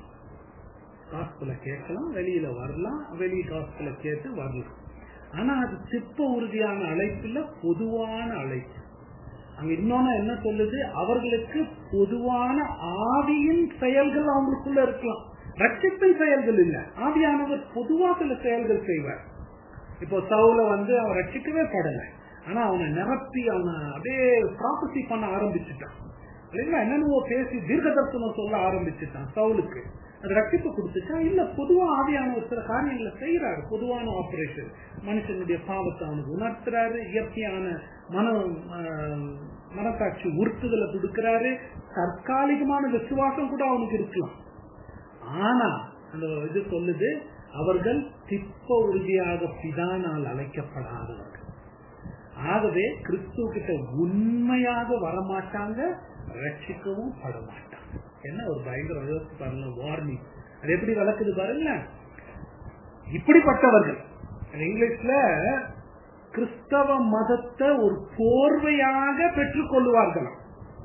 காசுல கேட்கலாம் வெளியில வரலாம் வெளியே காசுல கேட்டு வரலாம் ஆனா அது திப்ப உறுதியான அழைப்புல பொதுவான அழைப்பு அங்க இன்னொன்னு என்ன சொல்லுது அவர்களுக்கு பொதுவான ஆவியின் செயல்கள் அவங்களுக்குள்ள இருக்கலாம் ரட்சிப்பின் செயல்கள் இல்ல ஆவியானவர் பொதுவா சில செயல்கள் செய்வார் இப்போ சவுல வந்து அவன் ரட்சிக்கவே படல ஆனா அவனை நிரப்பி அவனை அப்படியே ப்ராபசி பண்ண ஆரம்பிச்சுட்டான் இல்லைங்களா என்னென்னவோ பேசி தீர்க்க தரிசனம் சொல்ல ஆரம்பிச்சுட்டான் சவுலுக்கு அது ரட்சிப்பு கொடுத்துச்சா இல்ல பொதுவா ஆவியானவர் சில காரியங்களை செய்யறாரு பொதுவான ஆபரேஷன் மனுஷனுடைய பாவத்தை அவனுக்கு உணர்த்துறாரு இயற்கையான மன ஆஹ், மனசாட்சி உறுத்துதலை கொடுக்கிறாரு தற்காலிகமான விசுவாசம் கூட அவனுக்கு இருக்கலாம் ஆனா அந்த இது சொல்லுது அவர்கள் திப்ப உறுதியாக பிதானால் அழைக்கப்படாதவர்கள் ஆகவே கிறிஸ்துவ கிட்ட உண்மையாக வரமாட்டாங்க ரட்சிக்கவும் பட மாட்டாங்க என்ன ஒரு பயங்கர யோசிச்சு பாருங்க வார்னிங் அது எப்படி வளர்க்குது பாருங்க இப்படிப்பட்டவர்கள் அது இங்கிலீஷ்ல கிறிஸ்தவ மதத்தை ஒரு போர்வையாக பெற்றுக் கொள்வார்களாம்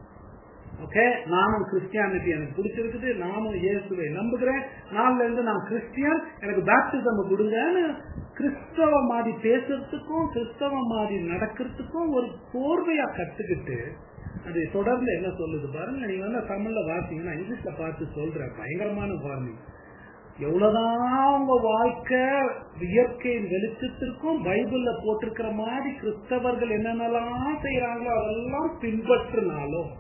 ஓகே நானும் கிறிஸ்டியானிட்டி எனக்கு பிடிச்சிருக்குது நானும் இயேசுவை நம்புகிறேன் நாள்ல இருந்து நான் கிறிஸ்டியன் எனக்கு பேப்டிசம் கொடுங்கன்னு கிறிஸ்தவ மாதிரி பேசுறதுக்கும் கிறிஸ்தவ மாதிரி நடக்கிறதுக்கும் ஒரு போர்வையா கத்துக்கிட்டு அது தொடர்ந்து என்ன சொல்லுது பாருங்க நீங்க வந்து தமிழ்ல வாசிங்கன்னா இங்கிலீஷ்ல பார்த்து சொல்றேன் பயங்கரமான வார்னிங் எவ்வளவுதான் உங்க வாழ்க்கை இயற்கையின் வெளிச்சத்திற்கும் பைபிள்ல போட்டிருக்கிற மாதிரி கிறிஸ்தவர்கள் என்னென்னலாம் செய்யறாங்களோ அதெல்லாம் பின்பற்றினாலும்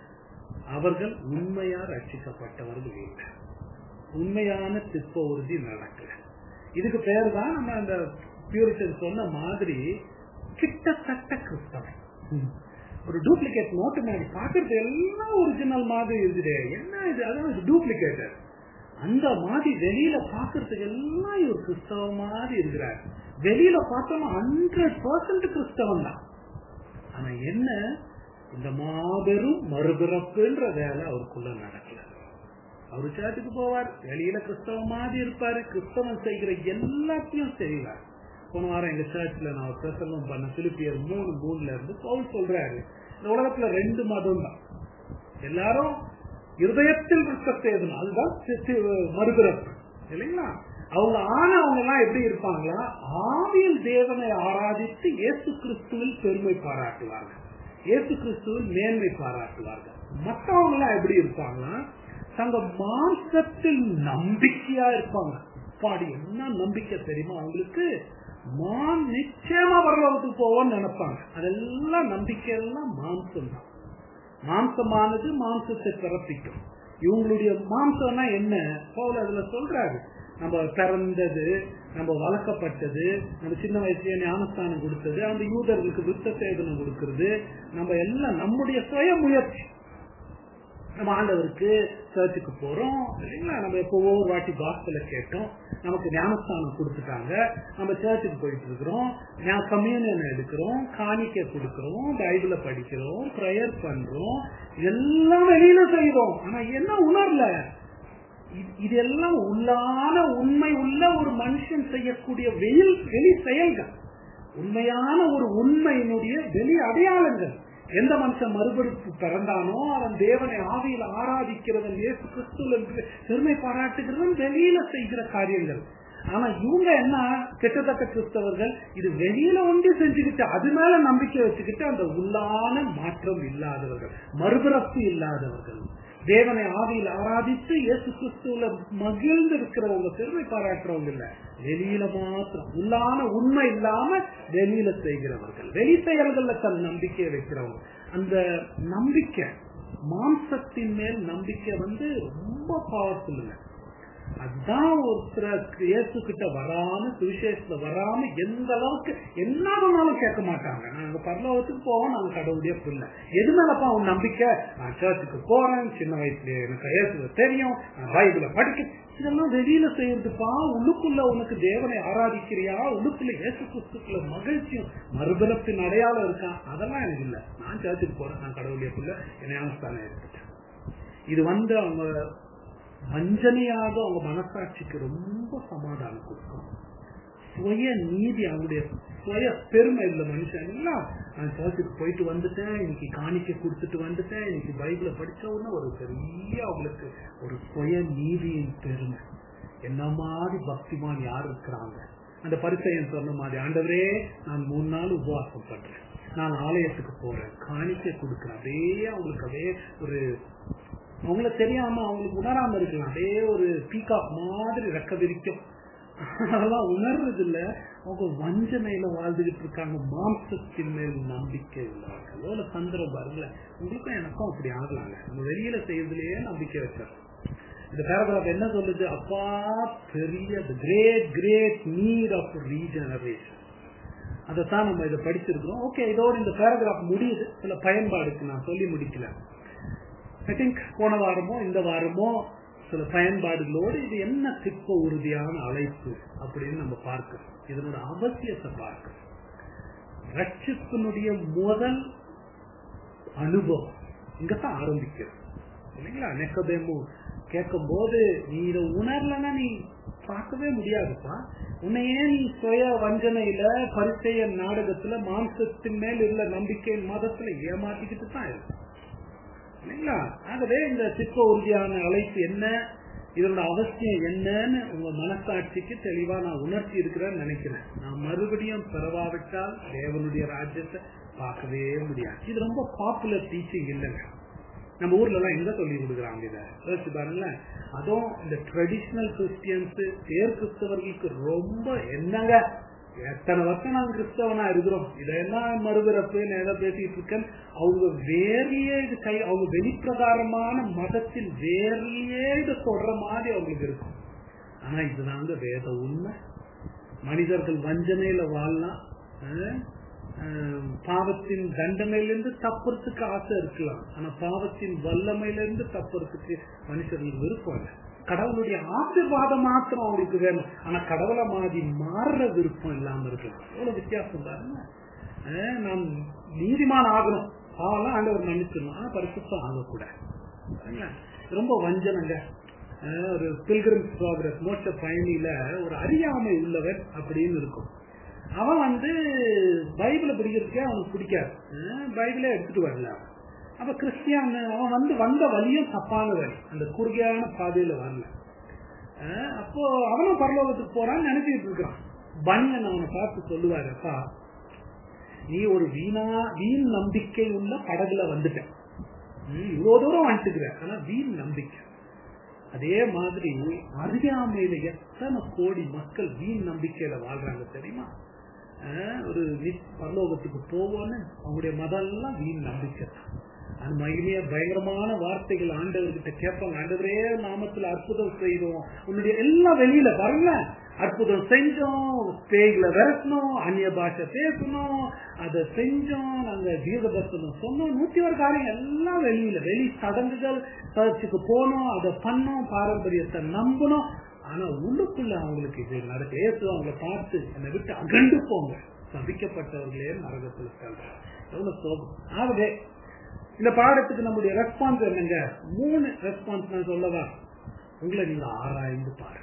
அவர்கள் உண்மையா ரட்சிக்கப்பட்டவர்கள் இல்லை உண்மையான திப்ப உறுதி நடக்கல இதுக்கு பேர் தான் நம்ம அந்த பியூரிட்டன் சொன்ன மாதிரி கிட்டத்தட்ட கிறிஸ்தவன் ம். ஒரு டூப்ளிகேட் நோட்டு மாதிரி பாக்குறது எல்லாம் ஒரிஜினல் மாதிரி இருக்குது என்ன இது அதான் டூப்ளிகேட் அந்த மாதிரி வெளியில பாக்குறதுக்கு எல்லாம் இவர் கிறிஸ்தவ மாதிரி இருக்கிறார் வெளியில பார்த்தோம்னா ஹண்ட்ரட் பர்சன்ட் கிறிஸ்தவன் தான் ஆனா என்ன இந்த மாபெரும் மறுபிறப்புன்ற வேலை அவருக்குள்ள நடக்கல அவரு சேர்த்துக்கு போவார் வெளியில கிறிஸ்தவ மாதிரி இருப்பாரு கிறிஸ்தவன் செய்கிற எல்லாத்தையும் செய்வார் போன வாரம் எங்க சர்ச்ல நான் ஒரு பிரசங்கம் பண்ண பிலிப்பியர் மூணு மூணுல இருந்து பவுல் சொல்றாரு இந்த உலகத்துல ரெண்டு மதம் தான் எல்லாரும் இருதயத்தில் கிறிஸ்தத்தை எதுனா அதுதான் சித்தி- மறுபிறப்பு இல்லைங்களா அவங்க ஆனவங்க எல்லாம் எப்படி இருப்பாங்களா ஆவியில் தேவனை ஆராதித்து இயேசு கிறிஸ்துவில் பெருமை பாராட்டுவார்கள் இயேசு கிறிஸ்துவில் மேன்மை பாராட்டுவார்கள் மற்றவங்க எல்லாம் எப்படி இருப்பாங்கன்னா தங்க மாம்சத்தில் நம்பிக்கையா இருப்பாங்க பாடி என்ன நம்பிக்கை தெரியுமா அவங்களுக்கு நான் நிச்சயமா பரலோகத்துக்கு போவோம்னு நினைப்பாங்க அதெல்லாம் நம்பிக்கை எல்லாம் மாம்சம் தான் மாம்சமானது மாம்சத்தை பிறப்பிக்கும் இவங்களுடைய மாம்சம்னா என்ன பவுல் அதுல சொல்றாரு நம்ம பிறந்தது நம்ம வளர்க்கப்பட்டது நம்ம சின்ன வயசுலயே ஞானஸ்தானம் கொடுத்தது அந்த யூதர்களுக்கு விருத்த சேதனம் கொடுக்கறது நம்ம எல்லாம் நம்முடைய சுய முயற்சி நம்ம ஆண்டவருக்கு சர்ச்சுக்கு போறோம் இல்லைங்களா நம்ம எப்பவோ ஒரு வாட்டி பாஸ்கல கேட்டோம் நமக்கு ஞானஸ்தானம் கொடுத்துட்டாங்க நம்ம சர்ச்சுக்கு போயிட்டு இருக்கிறோம் கம்யூனியன் எடுக்கிறோம் காணிக்கை கொடுக்கிறோம் பைபிள படிக்கிறோம் ப்ரேயர் பண்றோம் எல்லாம் வெளியில செய்யறோம் ஆனா என்ன உணரல இதெல்லாம் உள்ளான உண்மை உள்ள ஒரு மனுஷன் செய்யக்கூடிய வெயில் வெளி செயல்கள் உண்மையான ஒரு உண்மையினுடைய வெளி அடையாளங்கள் எந்த மனுஷன் மறுபடிப்பு பிறந்தானோ அவன் தேவனை ஆவியில் ஆராதிக்கிறவன் இயேசு கிறிஸ்துவ பெருமை பாராட்டுகிறவன் வெளியில செய்கிற காரியங்கள் ஆனா இவங்க என்ன கிட்டத்தட்ட கிறிஸ்தவர்கள் இது வெளியில ஒன்றி செஞ்சுக்கிட்டு அது மேல நம்பிக்கை வச்சுக்கிட்டு அந்த உள்ளான மாற்றம் இல்லாதவர்கள் மறுபிறப்பு இல்லாதவர்கள் தேவனை ஆவியில் ஆராதித்து இயேசு கிறிஸ்துவ மகிழ்ந்து இருக்கிறவங்க பெருமை பாராட்டுறவங்க இல்ல வெளியில மாத்திரம் உள்ளான உண்மை இல்லாம வெளியில செய்கிறவர்கள் வெளி செயல்கள்ல தன் நம்பிக்கையை வைக்கிறவங்க அந்த நம்பிக்கை மாம்சத்தின் மேல் நம்பிக்கை வந்து ரொம்ப பவர்ஃபுல் அதுதான் ஒருத்தர் இயேசு கிட்ட வராம சுவிசேஷத்துல வராம எந்த அளவுக்கு என்ன பண்ணாலும் கேட்க மாட்டாங்க நாங்க பரலோகத்துக்கு போவோம் நாங்க கடவுளுடைய பிள்ளை எது மேலப்பா உன் நம்பிக்கை நான் சர்ச்சுக்கு போறேன் சின்ன வயசுல எனக்கு இயேசுல தெரியும் நான் பைபிள படிக்க இதெல்லாம் வெளியில செய்யறதுப்பா உள்ளுக்குள்ள உனக்கு தேவனை ஆராதிக்கிறியா உள்ளுக்குள்ள இயேசு கிறிஸ்துக்குள்ள மகிழ்ச்சியும் மறுபிறப்பின் அடையாளம் இருக்கான் அதெல்லாம் எனக்கு இல்ல நான் சர்ச்சுக்கு போறேன் நான் கடவுளுடைய பிள்ளை என்னை அனுஷ்டானம் எடுத்துட்டேன் இது வந்து அவங்க வஞ்சனையாக அவங்க மனசாட்சிக்கு ரொம்ப சமாதானம் கொடுக்கும் சுய நீதி அவங்களுடைய சுய பெருமை இல்ல மனுஷன் எல்லாம் நான் சர்ச்சுக்கு போயிட்டு வந்துட்டேன் இன்னைக்கு காணிக்கை கொடுத்துட்டு வந்துட்டேன் இன்னைக்கு பைபிள படிச்ச உடனே ஒரு பெரிய அவங்களுக்கு ஒரு சுய நீதியின் பெருமை என்ன மாதிரி பக்திமான் யார் இருக்கிறாங்க அந்த பரிசையன் சொன்ன மாதிரி ஆண்டவரே நான் மூணு நாள் உபவாசம் பண்றேன் நான் ஆலயத்துக்கு போறேன் காணிக்கை கொடுக்குறேன் அப்படியே அவங்களுக்கு அப்படியே ஒரு அவங்கள தெரியாம அவங்களுக்கு உணராம இருக்கலாம் அதே ஒரு பீகாக் மாதிரி ரெக்க விரிக்கும் அதெல்லாம் உணர்றது இல்ல அவங்க வஞ்சனையில வாழ்ந்துகிட்டு இருக்காங்க மாம்சத்தின் மேல் நம்பிக்கை உள்ளவர்கள் எவ்வளவு சந்திரம் பாருங்கள உங்களுக்கும் எனக்கும் அப்படி ஆகலாங்க நம்ம வெளியில செய்யறதுலயே நம்பிக்கை வச்சிடறோம் இந்த பேராகிராஃப் என்ன சொல்லுது அப்பா பெரிய great great need of regeneration அதைத்தான் நம்ம இதை படிச்சிருக்கிறோம் ஓகே இதோட இந்த பேராகிராஃப் முடியுது சில பயன்பாடுக்கு நான் சொல்லி முடிக்கல ஐ திங்க் போன வாரமோ இந்த வாரமோ சில பயன்பாடுகளோடு இது என்ன திப்ப உறுதியான அழைப்பு அப்படின்னு நம்ம பார்க்கிறோம் இதனோட அவசியத்தை பார்க்கிறோம் ரட்சிப்பினுடைய முதல் அனுபவம் இங்கதான் ஆரம்பிக்கிறது இல்லைங்களா நெக்கதேமு கேட்கும் போது நீ இதை உணரலன்னா நீ பார்க்கவே முடியாதுப்பா உன்னையே நீ சுய வஞ்சனையில பரிசெய நாடகத்துல மாம்சத்தின் மேல் உள்ள நம்பிக்கையின் மதத்துல ஏமாத்திக்கிட்டு தான் இருக்கு இல்லைங்களா ஆகவே இந்த சிற்ப உறுதியான அழைப்பு என்ன இதனோட அவசியம் என்னன்னு உங்க மனசாட்சிக்கு தெளிவா நான் உணர்த்தி இருக்கிறேன்னு நினைக்கிறேன் நான் மறுபடியும் பெறவாவிட்டால் தேவனுடைய ராஜ்யத்தை பார்க்கவே முடியாது இது ரொம்ப பாப்புலர் டீச்சிங் இல்லைங்க நம்ம ஊர்ல எல்லாம் எங்க சொல்லி கொடுக்குறாங்க இதை யோசிச்சு பாருங்களேன் அதுவும் இந்த ட்ரெடிஷ்னல் கிறிஸ்டியன்ஸ் தேர் கிறிஸ்தவர்களுக்கு ரொம்ப என்னங்க எத்தனை வருஷம் நாங்க கிறிஸ்தவனா இருக்கிறோம் இதெல்லாம் மறுபிறப்பு எதை பேசிட்டு இருக்கேன் அவங்க வேறையே இது கை அவங்க வெளிப்பிரகாரமான மதத்தின் வேறையே இது சொல்ற மாதிரி அவங்களுக்கு இருக்கும் ஆனா இதுதாங்க வேத உண்மை மனிதர்கள் வஞ்சனையில வாழலாம் பாவத்தின் தண்டனையிலிருந்து தப்புறதுக்கு ஆசை இருக்கலாம் ஆனா பாவத்தின் வல்லமையிலிருந்து தப்புறதுக்கு மனுஷர்களுக்கு விருப்பம் இல்லை கடவுளுடைய ஆசீர்வாதம் மாத்திரம் அவங்களுக்கு வேணும் ஆனா கடவுளை மாதிரி மாறுற விருப்பம் இல்லாம இருக்கலாம் எவ்வளவு வித்தியாசம் பாருங்க நாம் நீதிமான் ஆகணும் பாவெல்லாம் ஆண்டவர் மன்னிச்சிடணும் ஆனா பரிசுத்தம் ஆகக்கூடாது ரொம்ப வஞ்சனங்க ஒரு பில்கிரம் ப்ராக்ரஸ் மோட்ச பயணியில ஒரு அறியாமை உள்ளவர் அப்படின்னு இருக்கும் அவன் வந்து பைபிளை பிடிக்கிறதுக்கே அவனுக்கு பிடிக்காது பைபிளே எடுத்துட்டு வரல அப்ப கிறிஸ்டியான் அவன் வந்து வந்த வழியும் தப்பான வழி அந்த குறுகையான பாதையில வரல அஹ் அப்போ அவனும் பரலோகத்துக்கு போறான்னு நினைச்சிட்டு இருக்கான் பனியன் அவனை பார்த்து சொல்லுவாரு அப்பா நீ ஒரு வீணா வீண் நம்பிக்கை உள்ள படகுல வந்துட்ட ம், இவ்வளவு தூரம் வந்துட்டுக்கிற ஆனா வீண் நம்பிக்கை அதே மாதிரி அறியாமையில எத்தனை கோடி மக்கள் வீண் நம்பிக்கையில வாழ்றாங்க தெரியுமா ஆஹ் ஒரு வி- பரலோகத்துக்கு போவோன்னு அவங்களுடைய மதம் எல்லாம் வீண் நம்பிக்கை தான் அது மகிமையா பயங்கரமான வார்த்தைகள் ஆண்டவர்கிட்ட கேட்பாங்க ஆண்டவரே நாமத்துல அற்புதம் செய்தோம் உன்னுடைய எல்லாம் வெளியில வரல அற்புதம் செஞ்சோம் பேய்களை விரட்டணும் அந்நிய பாஷை பேசணும் அதை செஞ்சோம் நாங்க தீர்க்கதர்சனம் சொன்னோம் நூத்தி ஒரு காரியம் எல்லாம் வெளியில வெளி சடங்குகள் சர்ச்சுக்கு போனோம் அதை பண்ணோம் பாரம்பரியத்தை நம்பணும் ஆனா உள்ளுக்குள்ள அவங்களுக்கு இது நடக்க ஏசு அவங்களை பார்த்து என்னை விட்டு அகண்டு போங்க சபிக்கப்பட்டவர்களே நரகத்தில் செல்றாங்க எவ்வளவு சோகம் ஆகவே இந்த பாடத்துக்கு நம்முடைய ரெஸ்பான்ஸ் என்னங்க மூணு ரெஸ்பான்ஸ் நான் சொல்லவா உங்களை நீங்க ஆராய்ந்து பாருங்க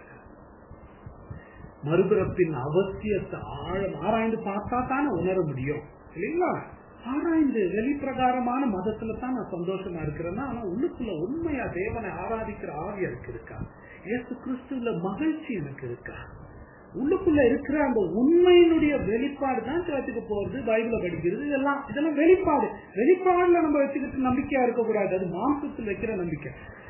மறுபிறப்பின் அவசியத்தை ஆழம் ஆராய்ந்து பார்த்தா தானே உணர முடியும் இல்லைங்களா ஆராய்ந்து வெளிப்பிரகாரமான மதத்துல தான் நான் சந்தோஷமா இருக்கிறேன்னா ஆனா உள்ளுக்குள்ள உண்மையா தேவனை ஆராதிக்கிற ஆவி எனக்கு இருக்கா இயேசு கிறிஸ்துல மகிழ்ச்சி எனக்கு இருக்கா உள்ளுக்குள்ள இருக்கிற அந்த உண்மையினுடைய வெளிப்பாடு தான் சேர்த்துக்கு போறது பைபிள படிக்கிறது இதெல்லாம் இதெல்லாம் வெளிப்பாடு வெளிப்பாடுல நம்ம வச்சுக்கிட்டு நம்பிக்கையா இருக்கக்கூடாது அது மாம்சத்தில் வைக்கிற நம்பிக்கை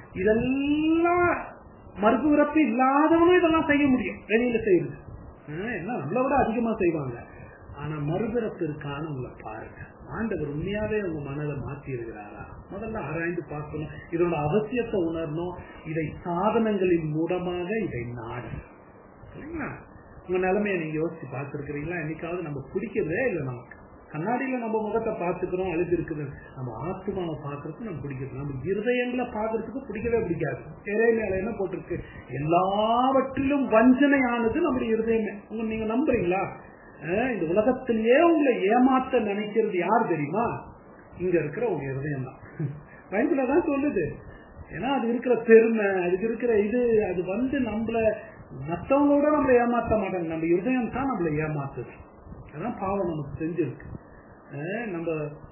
இதெல்லாம் மறுபிறப்பு இல்லாதவனும் இதெல்லாம் செய்ய முடியும் வெளியில செய்யுது ஆஹ் எல்லாம் நம்மளை விட அதிகமா செய்வாங்க ஆனா மறுபிறப்பு இருக்கான்னு உங்களை பாருங்க ஆண்டவர் உண்மையாவே உங்க மனதை மாத்தி இருக்கிறாரா முதல்ல ஆராய்ந்து பார்க்கணும் இதோட அவசியத்தை உணரணும் இதை சாதனங்களின் மூலமாக இதை நாடு இல்லைங்களா உங்க நிலைமையை நீங்க யோசிச்சு பார்த்திருக்கிறீங்களா என்னைக்காவது நம்ம பிடிக்கிறதே இல்லை நமக்கு கண்ணாடியில நம்ம முகத்தை பார்த்துக்கிறோம் அழுது இருக்குது நம்ம ஆத்மாவை பார்க்கறதுக்கு நம்ம பிடிக்கிறது நம்ம இருதயங்களை பார்க்கறதுக்கு பிடிக்கவே பிடிக்காது திரை மேல என்ன போட்டிருக்கு எல்லாவற்றிலும் வஞ்சனையானது நம்முடைய இருதயமே உங்க நீங்க நம்புறீங்களா அஹ் இந்த உலகத்திலேயே உங்களை ஏமாத்த நினைக்கிறது யார் தெரியுமா இங்க இருக்கிற உங்க இருதயம் தான் பைபிள தான் சொல்லுது ஏன்னா அது இருக்கிற பெருமை அதுக்கு இருக்கிற இது அது வந்து நம்மள மத்தவங்க விட நம்மள ஏமாத்த மாட்டாங்க நம்ம இருதயம் தான் நம்மள ஏமாத்துது அதான் பாவம் நமக்கு செஞ்சிருக்கு அஹ் நம்ம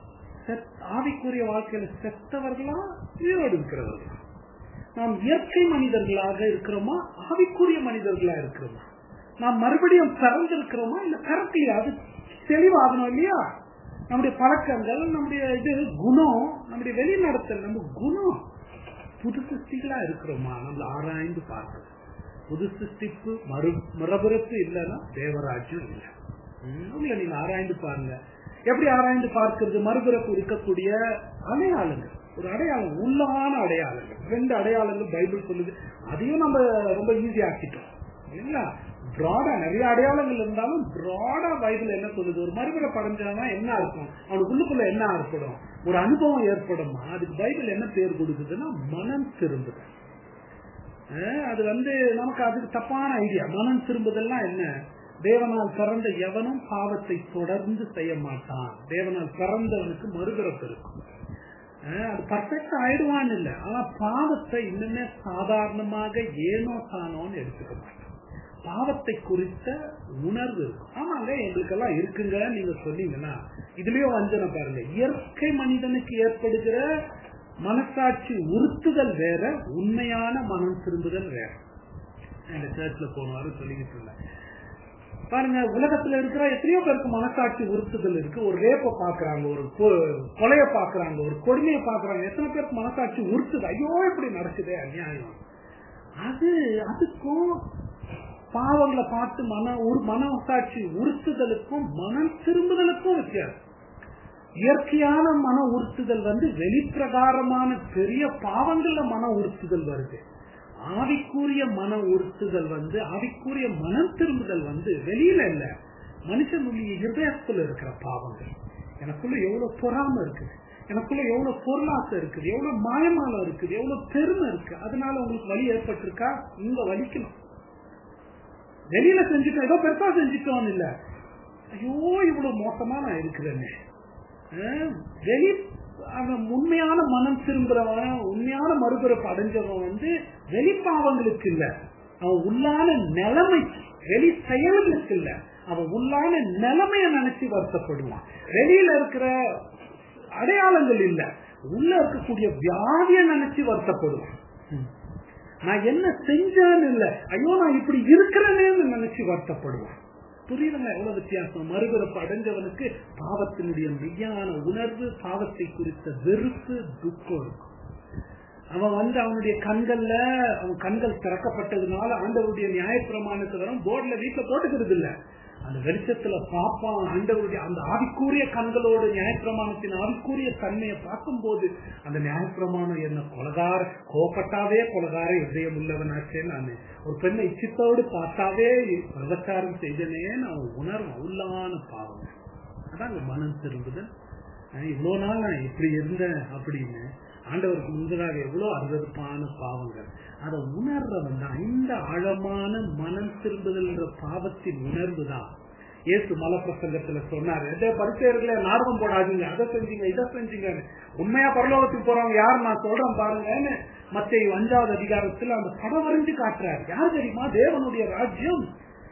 செத்- ஆவிக்குரிய வாழ்க்கையில செத்தவர்களா உயிரோடு இருக்கிறவர்களா நாம் இயற்கை மனிதர்களாக இருக்கிறோமா ஆவிக்குரிய மனிதர்களா இருக்கிறோமா நாம் மறுபடியும் பிறந்திருக்கிறோமா இல்ல பிறக்கலையா அது தெளிவாகணும் இல்லையா நம்முடைய பழக்கங்கள் நம்முடைய இது குணம் நம்முடைய வெளிநடத்தல் நம்ம குணம் புது சிருஷ்டிகளா இருக்கிறோமா நம்மள ஆராய்ந்து பார்க்கணும் புது சிருஷ்டிப்பு மறு மரபுறப்பு இல்லைன்னா தேவராஜ்யம் இல்லை ம், உங்களை நீங்க ஆராய்ந்து பாருங்க எப்படி ஆராய்ந்து பார்க்கிறது மறுபிறப்பு இருக்கக்கூடிய அடையாளங்கள் ஒரு அடையாளம் உள்ளமான அடையாளங்கள் ரெண்டு அடையாளங்கள் பைபிள் சொல்லுது அதையும் நம்ம ரொம்ப ஈஸி ஆக்கிட்டோம் இல்லைங்களா பிராடா நிறைய அடையாளங்கள் இருந்தாலும் பிராடா பைபிள் என்ன சொல்லுது ஒரு மறுபிறப்பு அடைஞ்சானா என்ன இருக்கும் அவனுக்கு உள்ளுக்குள்ள என்ன ஏற்படும் ஒரு அனுபவம் ஏற்படுமா அதுக்கு பைபிள் என்ன பேர் கொடுக்குதுன்னா மனம் திரும்புதல் அஹ் அது வந்து நமக்கு அதுக்கு தப்பான ஐடியா மனம் திரும்புதெல்லாம் என்ன தேவனால் பிறந்த எவனும் பாவத்தை தொடர்ந்து செய்ய மாட்டான் தேவனால் பிறந்தவனுக்கு மறுபிறப்பு இருக்கும் அஹ் அது பர்ஃபெக்ட் ஆயிடுவான்னு இல்ல ஆனா பாவத்தை இன்னுமே சாதாரணமாக ஏனோ தானோன்னு எடுத்துக்க மாட்டான் பாவத்தை குறித்த உணர்வு இருக்கும் ஆமாங்க எங்களுக்கெல்லாம் இருக்குங்க நீங்க சொன்னீங்கன்னா இதுலயும் வஞ்சனை பாருங்க இயற்கை மனிதனுக்கு ஏற்படுகிற மனசாட்சி உறுத்துதல் வேற உண்மையான மனம் திரும்புதல் வேற இந்த சர்ச்ல போன வாரம் சொல்லிக்கிட்டு இருந்தேன் பாருங்க உலகத்துல இருக்கிற எத்தனையோ பேருக்கு மனசாட்சி உறுத்துதல் இருக்கு ஒரு ரேப்ப பாக்குறாங்க ஒரு கொ- கொலைய பாக்குறாங்க ஒரு கொடுமையை பாக்குறாங்க எத்தனை பேருக்கு மனசாட்சி உறுத்துது ஐயோ இப்படி நடக்குதே அநியாயம் அது அதுக்கும் பாவங்களை பார்த்து மன ஒரு மனசாட்சி உறுத்துதலுக்கும் மனம் திரும்புதலுக்கும் வித்தியாசம் இயற்கையான மன உறுத்துதல் வந்து வெளிப்பிரகாரமான பெரிய பாவங்கள்ல மன உறுத்துதல் வருது ஆவிக்குரிய மன உறுத்துதல் வந்து ஆவிக்குரிய மனம் திரும்புதல் வந்து வெளியில இல்ல மனுஷனுடைய இருதயத்துல இருக்கிற பாவங்கள் எனக்குள்ள எவ்வளவு பொறாம இருக்குது எனக்குள்ள எவ்வளவு பொருளாசை இருக்குது எவ்வளவு மாயமாலம் இருக்குது எவ்வளவு பெருமை இருக்கு அதனால உங்களுக்கு வலி ஏற்பட்டிருக்கா இங்க வலிக்கணும் வெளியில செஞ்சுட்டோம் ஏதோ பெருசா செஞ்சுட்டோம் இல்ல ஐயோ இவ்வளவு மோசமா நான் இருக்கிறேன்னு அஹ் வெளி அவன் உண்மையான மனம் திரும்புறவன் உண்மையான மறுபிறப்பு அடைஞ்சவன் வந்து வெளிப்பாவங்களுக்கு இல்ல அவன் உள்ளான நிலைமைக்கு வெளி செயல்களுக்கு இல்ல அவன் உள்ளான நிலைமைய நினைச்சு வருத்தப்படுவான் வெளியில இருக்கிற அடையாளங்கள் இல்ல உள்ள இருக்கக்கூடிய வியாதிய நினைச்சு வருத்தப்படுவான் ம். நான் என்ன செஞ்சேன்னு இல்ல ஐயோ நான் இப்படி இருக்கிறேன்னு நினைச்சு வருத்தப்படுவேன் புரியுதுங்க எவ்வளவு வித்தியாசம் மறுபிறப்பு அடைஞ்சவனுக்கு பாவத்தினுடைய மெய்யான உணர்வு பாவத்தை குறித்த வெறுப்பு துக்கம் இருக்கும் அவன் வந்து அவனுடைய கண்கள்ல அவன் கண்கள் திறக்கப்பட்டதுனால ஆண்டவருடைய நியாயப்பிரமாணத்தை வரும் போர்டுல வீட்டுல போட்டுக்கிறது இல்ல அந்த வெளிச்சத்துல பார்ப்பான் ஆண்டவருடைய அந்த ஆவிக்கூறிய கண்களோடு நியாயப்பிரமாணத்தின் ஆவிக்கூறிய தன்மையை பார்க்கும்போது அந்த நியாயப்பிரமாணம் என்ன கொலகார கோப்பட்டாவே கொலகார இதயம் உள்ளவனாச்சே நான் ஒரு பெண்ணை இச்சித்தோடு பார்த்தாவே விபச்சாரம் செய்தனே நான் உணர்வு உள்ளான பாவம் அதான் மனம் திரும்புதல் இவ்வளவு நாள் நான் இப்படி இருந்தேன் அப்படின்னு ஆண்டவருக்கு முன்பதாக எவ்வளவு அருவருப்பான பாவங்கள் அதை உணர்றவன் தான் இந்த ஆழமான மனம் திரும்புதல் பாவத்தின் உணர்வு தான் ஏசு மலப்பிரசங்கத்துல சொன்னாரு எதே பரிசெயர்களே நாடகம் போடாதீங்க அதை செஞ்சீங்க இதை செஞ்சீங்க உண்மையா பரலோகத்துக்கு போறவங்க யார் நான் சொல்றேன் பாருங்கன்னு மத்த அஞ்சாவது அதிகாரத்தில் அந்த படம் வரைஞ்சு காட்டுறாரு யார் தெரியுமா தேவனுடைய ராஜ்யம்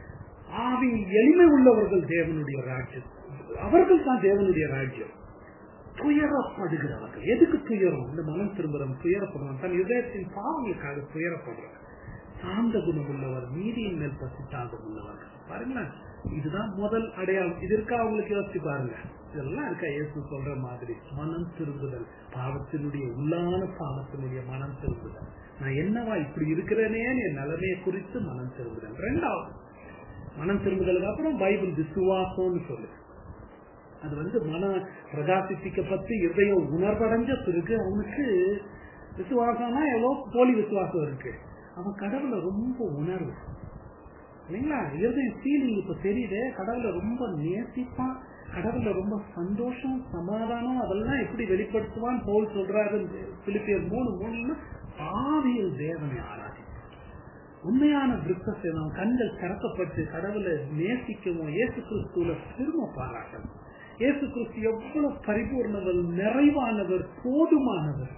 ஆவி எளிமை உள்ளவர்கள் தேவனுடைய ராஜ்யம் அவர்கள் தான் தேவனுடைய ராஜ்யம் துயரப்படுகிறவர்கள் எதுக்கு துயரம் இந்த மனம் திரும்புறவன் துயரப்படுவான் தன் இதயத்தின் பாவங்களுக்காக துயரப்படுறவன் சாந்த குணம் உள்ளவர் நீதியின் மேல் பசித்தாகம் உள்ளவர்கள் பாருங்களேன் இதுதான் முதல் அடையாளம் இது இருக்கா அவங்களுக்கு யோசிச்சு பாருங்க இதெல்லாம் இருக்கா இயேசு சொல்ற மாதிரி மனம் திரும்புதல் பாவத்தினுடைய உள்ளான பாவத்தினுடைய மனம் திரும்புதல் நான் என்னவா இப்படி இருக்கிறேனே என் நிலைமையை குறித்து மனம் திரும்புதல் ரெண்டாவது மனம் திரும்புதலுக்கு அப்புறம் பைபிள் விசுவாசம்னு சொல்லுது அது வந்து மன பிரகாசிப்பிக்கப்பட்டு இதயம் உணர்வடைஞ்ச பிறகு அவனுக்கு விசுவாசம்னா எவ்வளவு போலி விசுவாசம் இருக்கு அவன் கடவுளை ரொம்ப உணர்வு இல்லைங்களா இருதயம் ஃபீலிங் இப்ப தெரியுது கடவுளை ரொம்ப நேசிப்பான் கடவுள ரொம்ப சந்தோஷம் சமாதானம் அதெல்லாம் எப்படி வெளிப்படுத்துவான் போல் சொல்றாரு பிலிப்பியர் மூணு மூணுன்னா ஆவியில் தேவனை ஆராதி உண்மையான விருத்த சேதம் கண்கள் திறக்கப்பட்டு கடவுளை நேசிக்கவும் இயேசு கிறிஸ்துவ பெருமை பாராட்டணும் இயேசு கிறிஸ்து எவ்வளவு பரிபூர்ணவர் நிறைவானவர் போதுமானவர்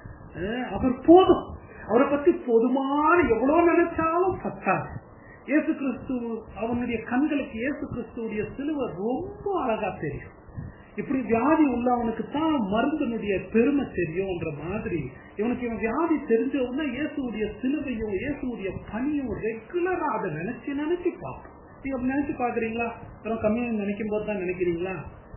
அவர் போதும் அவரை பத்தி போதுமான எவ்வளவு நினைச்சாலும் பத்தாது இயேசு கிறிஸ்து அவனுடைய கண்களுக்கு இயேசு கிறிஸ்துடைய சிலுவை ரொம்ப அழகா தெரியும் இப்படி வியாதி உள்ளவனுக்கு தான் மருந்தினுடைய பெருமை தெரியும்ன்ற மாதிரி இவனுக்கு இவன் வியாதி தெரிஞ்ச உடனே இயேசுடைய சிலுவையும் இயேசுடைய பணியும் ரெகுலரா அதை நினைச்சு நினைச்சு பார்ப்போம் நீங்க நினைச்சு பாக்குறீங்களா அப்புறம் கம்மியா நினைக்கும் போது தான் நினைக்கிறீங்களா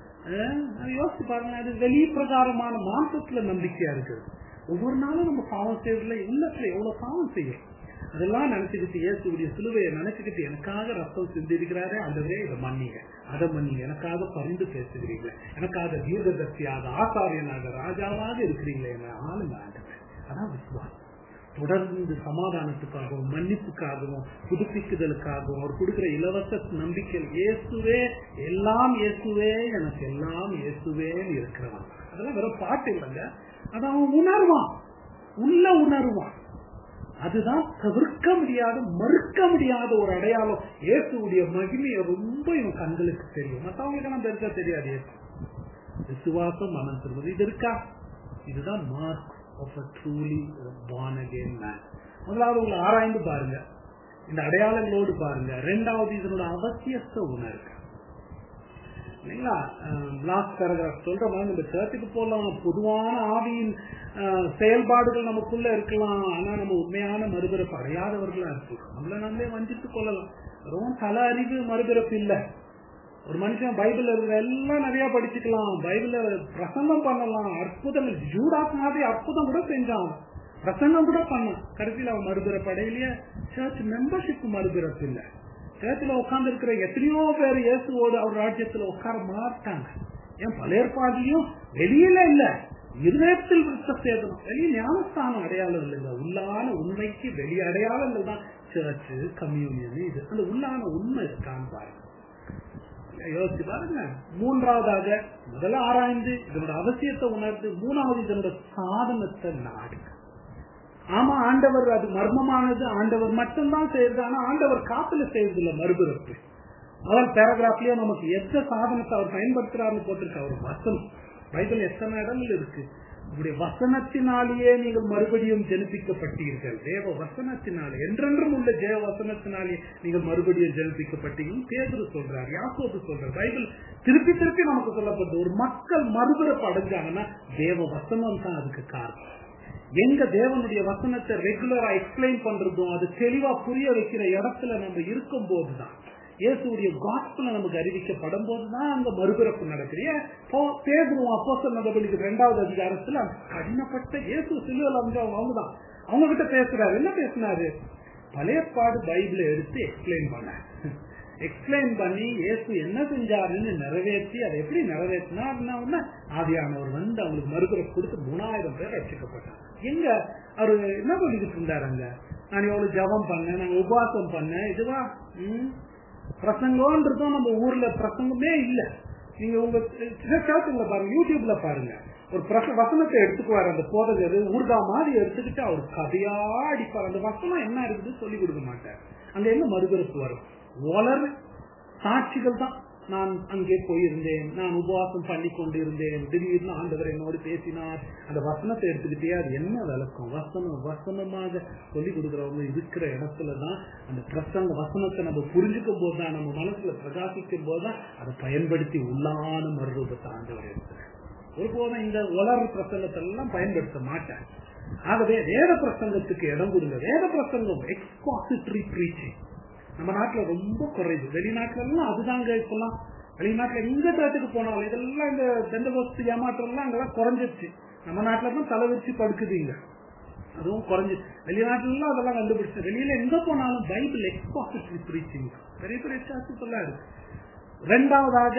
யோசிச்சு பாருங்க அது வெளி பிரகாரமான மாசத்துல நம்பிக்கையா இருக்குது ஒவ்வொரு நாளும் நம்ம பாவம் செய்யறதுல உள்ளத்துல எவ்வளவு பாவம் செய்யும் அதெல்லாம் நினைச்சுக்கிட்டு இயேசுடைய சிலுவையை நினைச்சுக்கிட்டு எனக்காக ரத்தம் சிந்திருக்கிறாரே அதுவே இதை மன்னிங்க அதை மன்னிங்க எனக்காக பரிந்து பேசுகிறீங்க எனக்காக தீர்க்கதர்சியாக ஆசாரியனாக ராஜாவாக இருக்கிறீங்களே என்ன ஆளுங்க ஆண்டவர் அதான் விசுவாசம் தொடர்ந்து சமாதானத்துக்காகவும் மன்னிப்புக்காகவும் புதுப்பிக்குதலுக்காகவும் அவர் கொடுக்கிற இலவச நம்பிக்கை இயேசுவே எல்லாம் இயேசுவே எனக்கு எல்லாம் இயேசுவே இருக்கிறவன் அதெல்லாம் வெறும் பாட்டு இல்லைங்க அதை அவன் உணர்வான் உள்ள உணர்வான் அதுதான் தவிர்க்க முடியாத மறுக்க முடியாத ஒரு அடையாளம் இயேசுடைய மகிமையை ரொம்ப இவன் கண்களுக்கு தெரியும் மற்றவங்களுக்கு நம்ம இருக்க தெரியாது இயேசு விசுவாசம் மனம் திரும்புது இது இருக்கா இதுதான் mark of a truly born again man முதலாவது உங்களை ஆராய்ந்து பாருங்க இந்த அடையாளங்களோடு பாருங்க ரெண்டாவது இதனோட அவசியத்தை உணர்வு இல்லைங்களா லாஸ்ட் பேராகிராஃப் சொல்ற மாதிரி நம்ம சர்ச்சுக்கு போகலாம் பொதுவான ஆவியின் செயல்பாடுகள் நமக்குள்ள இருக்கலாம் ஆனா நம்ம உண்மையான மறுபிறப்பு அடையாதவர்களா இருக்கலாம் நம்மள நம்மளே வஞ்சித்துக் கொள்ளலாம் ரொம்ப தல அறிவு மறுபிறப்பு இல்லை ஒரு மனுஷன் பைபிள் இருக்கிற எல்லாம் நிறைய படிச்சுக்கலாம் பைபிள பிரசங்கம் பண்ணலாம் அற்புதம் ஜூடாஸ் மாதிரி அற்புதம் கூட செஞ்சான் பிரசங்கம் கூட பண்ணான் கடைசியில் அவன் மறுபிறப்பு அடையிலேயே சர்ச் மெம்பர்ஷிப் மறுபிறப்பு இல்லை சர்ச்சில் உட்கார்ந்து இருக்கிற எத்தனையோ பேர் இயேசுவோடு அவர் ராஜ்யத்துல உட்கார மாட்டாங்க ஏன் பல ஏற்பாடுலயும் வெளியில இல்ல இருதயத்தில் விருத்த சேதனம் வெளியே ஞானஸ்தானம் அடையாளம் இல்லைங்க உள்ளான உண்மைக்கு வெளி அடையாளங்கள் தான் சர்ச்சு கம்யூனியன் இது அந்த உள்ளான உண்மை இருக்கான்னு பாருங்க யோசிச்சு பாருங்க மூன்றாவதாக முதல்ல ஆராய்ந்து இதனோட அவசியத்தை உணர்ந்து மூணாவது இதனோட சாதனத்தை நாடு ஆமா ஆண்டவர் அது மர்மமானது ஆண்டவர் மட்டும்தான் செய்யறது ஆனா ஆண்டவர் காத்துல செய்யறது இல்ல மறுபிறப்பு முதல் பேராகிராஃப்லயே நமக்கு எந்த சாதனத்தை அவர் பயன்படுத்துறாருன்னு போட்டிருக்க அவர் வசனம் பைபிள் எத்தனை இடங்கள் இருக்கு உங்களுடைய வசனத்தினாலேயே நீங்கள் மறுபடியும் ஜெனிப்பிக்கப்பட்டீர்கள் தேவ வசனத்தினாலே என்றென்றும் உள்ள தேவ வசனத்தினாலே நீங்கள் மறுபடியும் ஜெனிப்பிக்கப்பட்டீர்கள் பேதுரு சொல்றார் யாக்கோபு சொல்றார் பைபிள் திருப்பி திருப்பி நமக்கு சொல்லப்படுது ஒரு மக்கள் மறுபிறப்பு அடைஞ்சாங்கன்னா தேவ வசனம் தான் அதுக்கு காரணம் எங்க தேவனுடைய வசனத்தை ரெகுலரா எக்ஸ்பிளைன் பண்றதும் அது தெளிவா புரிய வைக்கிற இடத்துல நம்ம இருக்கும் போதுதான் இயேசுடைய காஸ்பல நமக்கு அறிவிக்கப்படும் போதுதான் அங்க மறுபிறப்பு நடக்குது ஏன் பேசுவோம் அப்போ நடவடிக்கை ரெண்டாவது அதிகாரத்துல கடினப்பட்ட இயேசு சிலுவல் வந்து அவங்க தான் அவங்க கிட்ட பேசுறாரு என்ன பேசினாரு பழைய பாடு பைபிளை எடுத்து எக்ஸ்பிளைன் பண்ண எக்ஸ்பிளைன் பண்ணி இயேசு என்ன செஞ்சாருன்னு நிறைவேற்றி அதை எப்படி நிறைவேற்றினா ஆதியானவர் வந்து அவங்களுக்கு மறுபிறப்பு கொடுத்து மூணாயிரம் பேர் ரசிக்கப்பட்டாங்க எங்க அவரு என்ன பண்ணிக்கிட்டு இருந்தாரு அங்க நான் எவ்வளவு ஜபம் பண்ணேன் நான் உபவாசம் பண்ணேன் இதுவா ம் பிரசங்கம்ன்றதும் நம்ம ஊர்ல பிரசங்கமே இல்ல நீங்க உங்க சேர்த்துங்கள பாருங்க யூடியூப்ல பாருங்க ஒரு பிரச வசனத்தை எடுத்துக்குவார் அந்த போதகர் ஊர்கா மாதிரி எடுத்துக்கிட்டு அவர் கதையா அடிப்பார் அந்த வசனம் என்ன இருக்குது சொல்லி கொடுக்க மாட்டார் அங்க என்ன மறுபிறப்பு வரும் வளர் சாட்சிகள் தான் நான் அங்கே போயிருந்தேன் நான் உபவாசம் பண்ணி கொண்டு இருந்தேன் திடீர்னு ஆண்டவர் என்னோடு பேசினார் அந்த வசனத்தை எடுத்துக்கிட்டே அது என்ன விளக்கம் வசனம் வசனமாக சொல்லி கொடுக்குறவங்க இருக்கிற இடத்துலதான் அந்த பிரசங்க வசனத்தை நம்ம புரிஞ்சுக்கும் போதுதான் நம்ம மனசுல பிரகாசிக்கும் போதுதான் அதை பயன்படுத்தி உள்ளான மறுரூபத்தை ஆண்டவர் எடுத்துக்கிறேன் ஒருபோதும் இந்த உலர் பிரசங்கத்தை எல்லாம் பயன்படுத்த மாட்டேன் ஆகவே வேத பிரசங்கத்துக்கு இடம் கொடுங்க வேத பிரசங்கம் எக்ஸ்பாசிட்டரி ப்ரீச்சிங் நம்ம நாட்டுல ரொம்ப குறைவு வெளிநாட்டுல எல்லாம் அதுதாங்க இப்பெல்லாம் வெளிநாட்டுல எங்க இடத்துக்கு போனாலும் இதெல்லாம் இந்த தண்டபஸ்து ஏமாற்றம் எல்லாம் அங்கெல்லாம் குறைஞ்சிருச்சு நம்ம நாட்டுல தான் தலை வச்சு படுக்குதுங்க அதுவும் குறைஞ்சு வெளிநாட்டுல எல்லாம் அதெல்லாம் கண்டுபிடிச்சு வெளியில எங்க போனாலும் பைபிள் எக்ஸ்பாசிட்டரி ப்ரீச்சிங் பெரிய பெரிய சாட்சி எல்லாம் இருக்கு ரெண்டாவதாக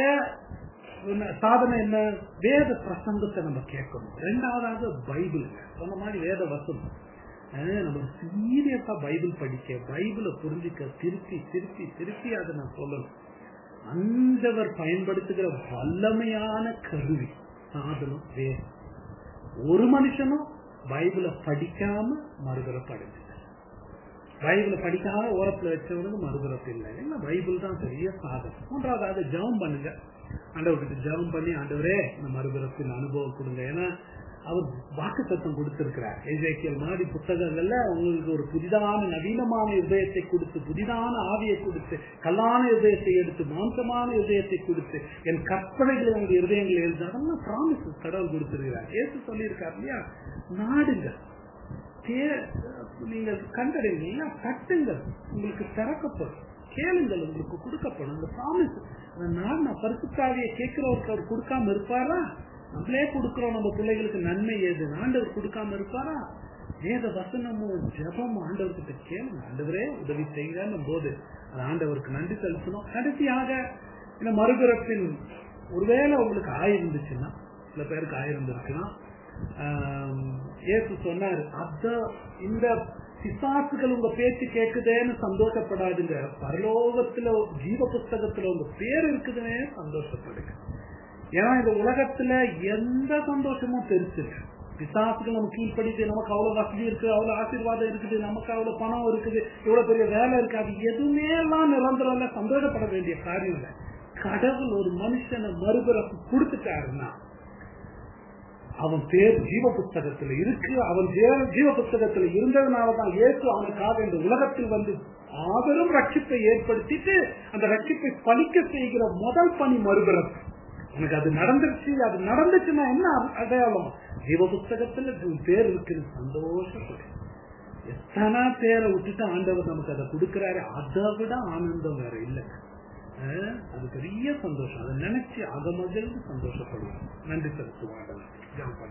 சாதனை என்ன வேத பிரசங்கத்தை நம்ம கேட்கணும் ரெண்டாவதாக பைபிள் சொன்ன மாதிரி வேத வசனம் நம்ம சீரியஸா பைபிள் படிக்க பைபிளை புரிஞ்சுக்க திருப்பி திருப்பி திருப்பி அதை நான் சொல்லணும் அந்தவர் பயன்படுத்துகிற வல்லமையான கருவி சாதனம் வேதம் ஒரு மனுஷனும் பைபிளை படிக்காம மறுதரப்படுது பைபிளை படிக்காம ஓரத்துல வச்சவனுக்கு மறுதரப்பு இல்லை ஏன்னா பைபிள் தான் பெரிய சாதனம் மூன்றாவது ஜெபம் பண்ணுங்க ஆண்டவர்கிட்ட ஜெபம் பண்ணி ஆண்டவரே இந்த மறுபிறப்பின் அனுபவம் கொடுங்க ஏன்னா அவர் வாக்கு சத்தம் கொடுத்திருக்கிறார் எஜேக்கியல் மாதிரி புத்தகங்கள்ல உங்களுக்கு ஒரு புதிதான நவீனமான இதயத்தை கொடுத்து புதிதான ஆவியை கொடுத்து கல்லான இதயத்தை எடுத்து மாம்சமான இதயத்தை கொடுத்து என் கற்பனைகளை உங்க இருதயங்களை எழுது அதெல்லாம் ப்ராமிஸ் கடவுள் கொடுத்திருக்கிறார் ஏசு சொல்லியிருக்கார் இல்லையா நாடுங்க நீங்கள் கண்டறிங்க கட்டுங்கள் உங்களுக்கு திறக்கப்படும் கேளுங்கள் உங்களுக்கு கொடுக்கப்படும் அந்த ப்ராமிஸ் நான் பரிசுத்தாவியை கேட்கிறவருக்கு அவர் கொடுக்காம இருப்பாரா நம்மளே கொடுக்கிறோம் நம்ம பிள்ளைகளுக்கு நன்மை ஏது ஆண்டவர் கொடுக்காம இருப்பாரா வேத வசனமும் ஜபமும் ஆண்டவர்கிட்ட கேளுங்க ஆண்டவரே உதவி செய்யுங்க போது அது ஆண்டவருக்கு நன்றி செலுத்தணும் கடைசியாக இந்த மறுபிறப்பின் ஒருவேளை உங்களுக்கு ஆயிருந்துச்சுன்னா சில பேருக்கு ஆயிருந்திருக்கலாம் ஏசு சொன்னாரு அத இந்த பிசாசுகள் உங்க பேச்சு கேக்குதேன்னு சந்தோஷப்படாதுங்க பரலோகத்துல ஜீவ புஸ்தகத்துல உங்க பேர் இருக்குதுன்னே சந்தோஷப்படுங்க ஏன்னா இந்த உலகத்துல எந்த சந்தோஷமும் பெருசு பிசாசுக்கு நம்ம கீழ்படித்து நமக்கு அவ்வளவு வசதி இருக்கு அவ்வளவு ஆசீர்வாதம் இருக்குது நமக்கு அவ்வளவு பணம் இருக்குது இவ்வளவு பெரிய வேலை இருக்கு அது எதுவுமே எல்லாம் நிரந்தரம் இல்ல சந்தோஷப்பட வேண்டிய காரியம் இல்லை கடவுள் ஒரு மனுஷனை மறுபிறப்பு கொடுத்துட்டாருன்னா அவன் பேர் ஜீவ புஸ்தகத்துல இருக்கு அவன் ஜீவ புஸ்தகத்துல இருந்ததுனாலதான் இயேசு அவனுக்காக இந்த உலகத்தில் வந்து ஆபெரும் ரட்சிப்பை ஏற்படுத்திட்டு அந்த ரட்சிப்பை பலிக்க செய்கிற முதல் பணி மறுபிறப்பு உனக்கு அது நடந்துருச்சு அது நடந்துச்சுன்னா என்ன அடையாளம் ஜீவ புஸ்தகத்துல பேர் இருக்குது சந்தோஷப்படு எத்தனை பேரை விட்டுட்டு ஆண்டவர் நமக்கு அதை கொடுக்கிறாரு அதை விட ஆனந்தம் வேற இல்லை அது பெரிய சந்தோஷம் அதை நினைச்சு அகமகிழ்ந்து சந்தோஷப்படுவோம் நன்றி செலுத்துவாங்க